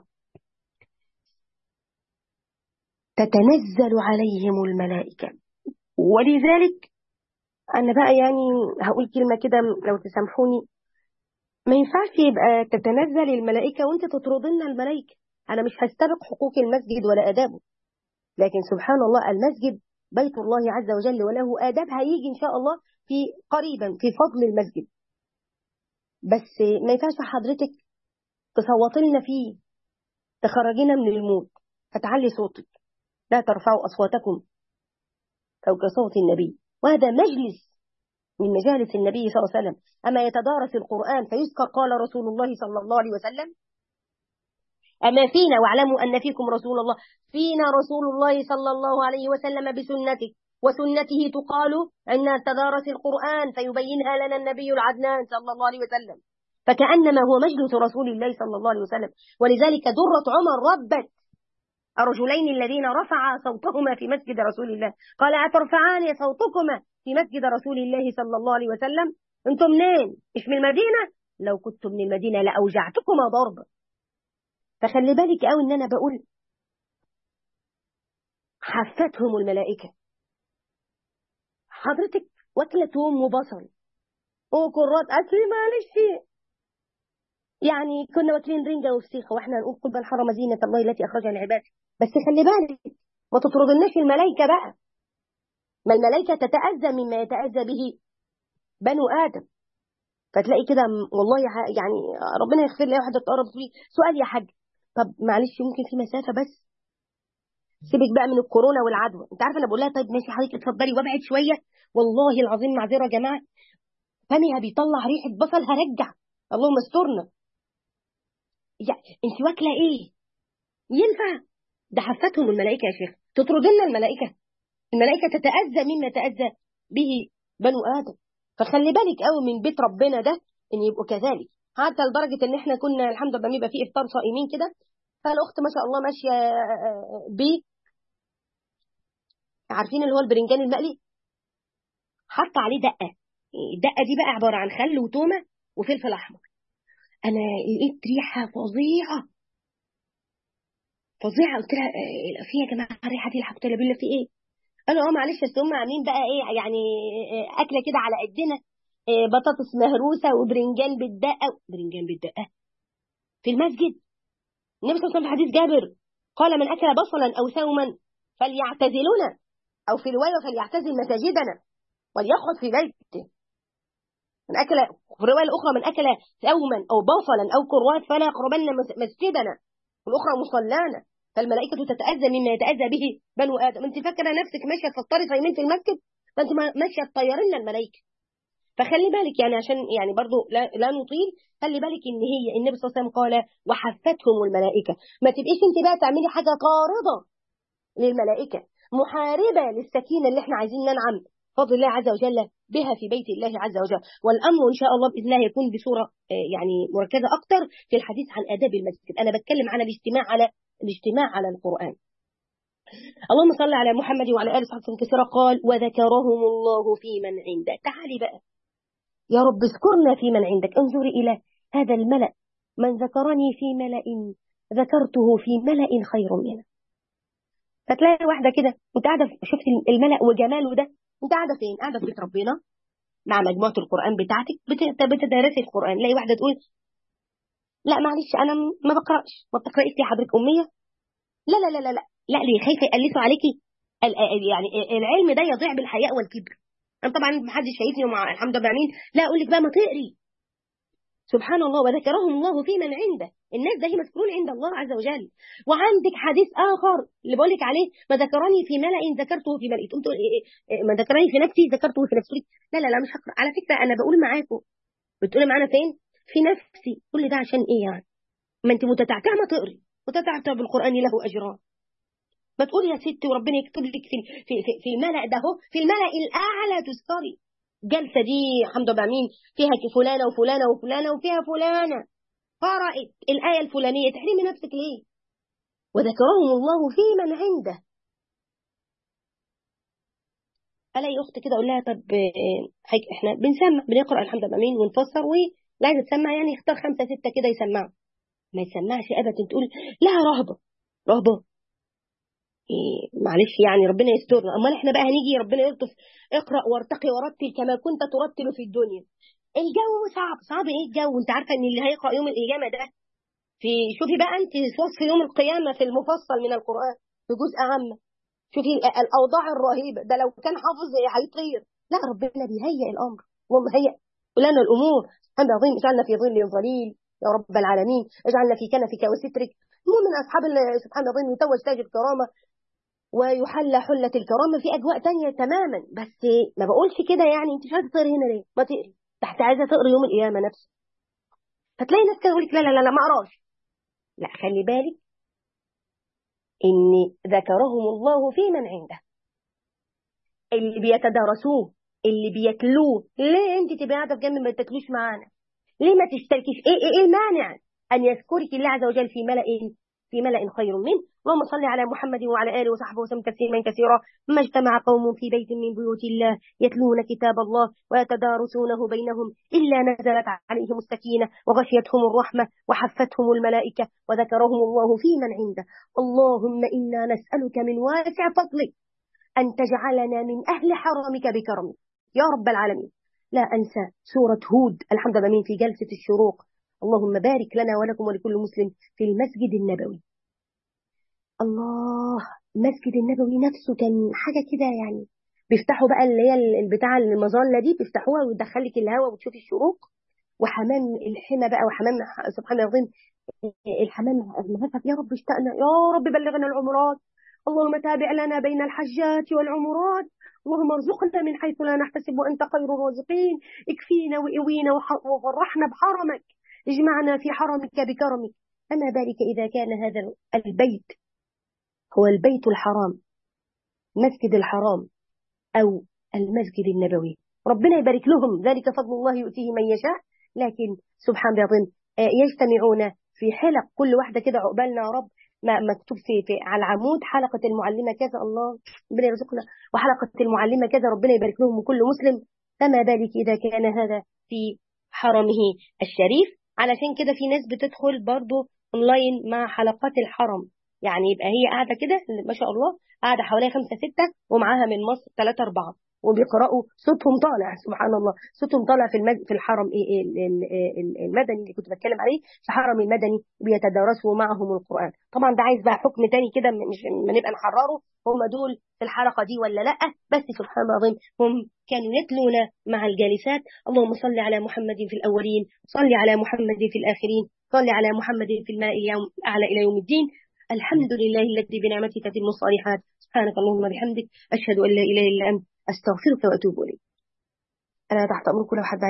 تتنزل عليهم الملائكة ولذلك أنا بقى يعني هقول كلمة كده لو تسامحوني ما ينفعش يبقى تتنزل الملائكة وانت تطردن الملائكة أنا مش هستبق حقوق المسجد ولا آدابه لكن سبحان الله المسجد بيت الله عز وجل وله آداب هيجي إن شاء الله في قريبا في فضل المسجد بس ما ينفعش حضرتك تصوت لنا فيه تخرجينا من الموت فتعلي صوتك لا ترفعوا أصواتكم فوق صوت النبي وهذا مجلس من مجالس النبي صلى الله عليه وسلم أما يتدارس القرآن فيذكر قال رسول الله صلى الله عليه وسلم أما فينا واعلموا أن فيكم رسول الله فينا رسول الله صلى الله عليه وسلم بسنته وسنته تقال أن تدارس القرآن فيبينها لنا النبي العدنان صلى الله عليه وسلم فكأنما هو مجلس رسول الله صلى الله عليه وسلم ولذلك درة عمر ربت الرجلين الذين رفعا صوتهما في مسجد رسول الله قال أترفعان صوتكما في مسجد رسول الله صلى الله عليه وسلم أنتم منين مش من المدينة لو كنتم من المدينة لأوجعتكما ضربا فخلي بالك قوي ان انا بقول حفتهم الملائكة حضرتك واكلة توم وبصل وكرات اكل معلش يعني كنا واكلين رنجة وفسيخة واحنا نقول قل من حرم زينة الله التي اخرجها لعباده بس خلي بالك ما تطردناش الملائكة بقى ما الملائكة تتأذى مما يتأذى به بنو آدم فتلاقي كده والله يعني ربنا يغفر لي واحدة تقرب تقولي سؤال يا حاج طب معلش ممكن في مسافة بس سيبك بقى من الكورونا والعدوى انت عارفه انا بقول لها طيب ماشي حضرتك اتفضلي وابعد شويه والله العظيم معذره يا جماعه فمها بيطلع ريحه بصل هرجع اللهم استرنا يا انت واكله ايه ينفع ده حفتهم الملائكه يا شيخ تطردنا الملائكه الملائكه تتاذى مما تاذى به بنو ادم فخلي بالك قوي من بيت ربنا ده ان يبقوا كذلك حتى لدرجه ان احنا كنا الحمد لله بيبقى في افطار صائمين كده فالاخت ما شاء الله ماشيه ب عارفين اللي هو البرنجان المقلي حط عليه دقه الدقه دي بقى عباره عن خل وتومه وفلفل احمر انا لقيت ريحه فظيعه فظيعه قلت لها في يا جماعه الريحه دي قلت لها بالله في ايه قالوا اه معلش بس هم عاملين بقى ايه يعني اكله كده على قدنا بطاطس مهروسه وبرنجان بالدقه برنجان بالدقه في المسجد النبي صلى الله عليه وسلم حديث جابر قال من اكل بصلا او ثوما فليعتزلنا او في روايه فليعتزل مساجدنا وليخرج في بيته من اكل في الروايه الاخرى من اكل ثوما او بصلا او كروات فلا يقربن مسجدنا والاخرى مصلانا فالملائكه تتاذى مما يتاذى به بنو ادم انت فاكره نفسك ماشيه تفطري صايمين في المسجد فانت ماشيه تطيرين الملائكه فخلي بالك يعني عشان يعني برضو لا, لا نطيل خلي بالك ان هي النبي صلى الله عليه وسلم قال وحفتهم الملائكه ما تبقيش انت بقى تعملي حاجه طارده للملائكه محاربه للسكينه اللي احنا عايزين ننعم فضل الله عز وجل بها في بيت الله عز وجل والامر ان شاء الله باذن الله يكون بصوره يعني مركزه اكتر في الحديث عن اداب المسجد انا بتكلم عن الاجتماع على الاجتماع على القران اللهم صل على محمد وعلى اله وصحبه كثيرا قال وذكرهم الله في من عنده تعالي بقى يا رب اذكرنا في من عندك انظري إلى هذا الملأ من ذكرني في ملأ ذكرته في ملأ خير منه فتلاقي واحدة كده انت قاعدة شفت الملأ وجماله ده انت قاعدة فين قاعدة في بيت ربنا مع مجموعة القرآن بتاعتك بتدرسي القرآن لاقي واحدة تقول لا معلش انا ما بقرأش ما بتقرأيش يا حضرتك أمية لا لا لا لا لا لا ليه خايفة يقلسوا عليكي يعني العلم ده يضيع بالحياء والكبر انا طبعا ما حدش شايفني ومع الحمد لله بعمين لا اقول لك بقى ما تقري سبحان الله وذكرهم الله في من عنده الناس ده هي مذكورون عند الله عز وجل وعندك حديث اخر اللي بقول لك عليه ما ذكرني في ملأ ذكرته في ملأ تقوم تقول ما ذكرني في نفسي ذكرته في نفسي لا لا لا مش هقرا على فكره انا بقول معاكم بتقولي معانا فين في نفسي كل ده عشان ايه يعني ما انت متتعتع ما تقري متتعتع بالقران له اجران ما تقول يا ستي وربنا يكتب لك في في في, في الملأ ده هو في الملأ الأعلى تذكري جلسة دي حمد لله مين فيها فلانة وفلانة وفلانة وفيها فلانة قرأت الآية الفلانية تحرمي نفسك ليه وذكرهم الله في من عنده ألاقي أخت كده أقول لها طب هيك إحنا بنسمع بنقرأ الحمد لله مين ونفسر ولا عايزة تسمع يعني اختار خمسة ستة كده يسمعوا ما يسمعش أبدا تقول لها رهبة رهبة إيه معلش يعني ربنا يسترنا امال احنا بقى هنيجي ربنا يلطف اقرا وارتقي ورتل كما كنت ترتل في الدنيا الجو صعب صعب ايه الجو انت عارفه ان اللي هيقرا يوم القيامه ده في شوفي بقى انت وصف يوم القيامه في المفصل من القران في جزء عامه شوفي الاوضاع الرهيبه ده لو كان حافظ هيطير لا ربنا بيهيئ الامر اللهم هيئ لنا الامور سبحان عظيم اجعلنا في ظل ظليل يا رب العالمين اجعلنا في كنفك وسترك المهم من اصحاب سبحان الله يتوج تاج الكرامه ويحلى حلة الكرامة في أجواء تانية تماما بس ما بقولش كده يعني أنت مش عايزة تقري هنا ليه؟ ما تقري تحت عايزة تقري يوم القيامة نفسه فتلاقي ناس كده يقول لك لا لا لا لا ما أقراش لا خلي بالك إن ذكرهم الله في من عنده اللي بيتدارسوه اللي بيتلوه ليه أنت تبقى قاعدة في جنب ما تاكلوش معانا؟ ليه ما تشتركيش؟ إيه إيه إيه المانع أن يذكرك الله عز وجل في ملأ في ملأ خير منه اللهم صل على محمد وعلى آله وصحبه وسلم تسليما كثيرا ما اجتمع قوم في بيت من بيوت الله يتلون كتاب الله ويتدارسونه بينهم إلا نزلت عليهم السكينة وغشيتهم الرحمة وحفتهم الملائكة وذكرهم الله في من عنده اللهم إنا نسألك من واسع فضلك أن تجعلنا من أهل حرمك بكرمك يا رب العالمين لا أنسى سورة هود الحمد لله في جلسة الشروق اللهم بارك لنا ولكم ولكل مسلم في المسجد النبوي الله المسجد النبوي نفسه كان حاجة كده يعني بيفتحوا بقى اللي هي البتاع المظلة دي بيفتحوها ويدخلك الهواء وتشوفي الشروق وحمام الحمى بقى وحمام سبحان الله العظيم الحمام المهفف يا رب اشتقنا يا رب بلغنا العمرات اللهم تابع لنا بين الحجات والعمرات اللهم ارزقنا من حيث لا نحتسب وانت خير الرازقين اكفينا واوينا وفرحنا بحرمك اجمعنا في حرمك بكرمك أما ذلك إذا كان هذا البيت هو البيت الحرام مسجد الحرام أو المسجد النبوي ربنا يبارك لهم ذلك فضل الله يؤتيه من يشاء لكن سبحان الله يجتمعون في حلق كل واحدة كده عقبالنا يا رب ما مكتوب في, في على العمود حلقة المعلمة كذا الله ربنا يرزقنا وحلقة المعلمة كذا ربنا يبارك لهم وكل مسلم فما بالك إذا كان هذا في حرمه الشريف علشان كده في ناس بتدخل برضو اونلاين مع حلقات الحرم يعني يبقى هي قاعده كده ما شاء الله قاعده حوالي خمسه سته ومعاها من مصر ثلاثه اربعه وبيقرأوا صوتهم طالع سبحان الله صوتهم طالع في المد... في الحرم المدني اللي كنت بتكلم عليه في حرم المدني بيتدارسوا معهم القرآن طبعا ده عايز بقى حكم تاني كده مش ما نبقى نحرره هم دول في الحلقة دي ولا لا بس سبحان الله العظيم هم كانوا يتلون مع الجالسات اللهم صل على محمد في الأولين صل على محمد في الآخرين صل على محمد في الماء اليوم أعلى إلى يوم الدين الحمد لله الذي بنعمته تتم الصالحات سبحانك اللهم وبحمدك أشهد أن لا إله إلا أنت أستغفرك وأتوب إليك أنا تحت أمركم لو حد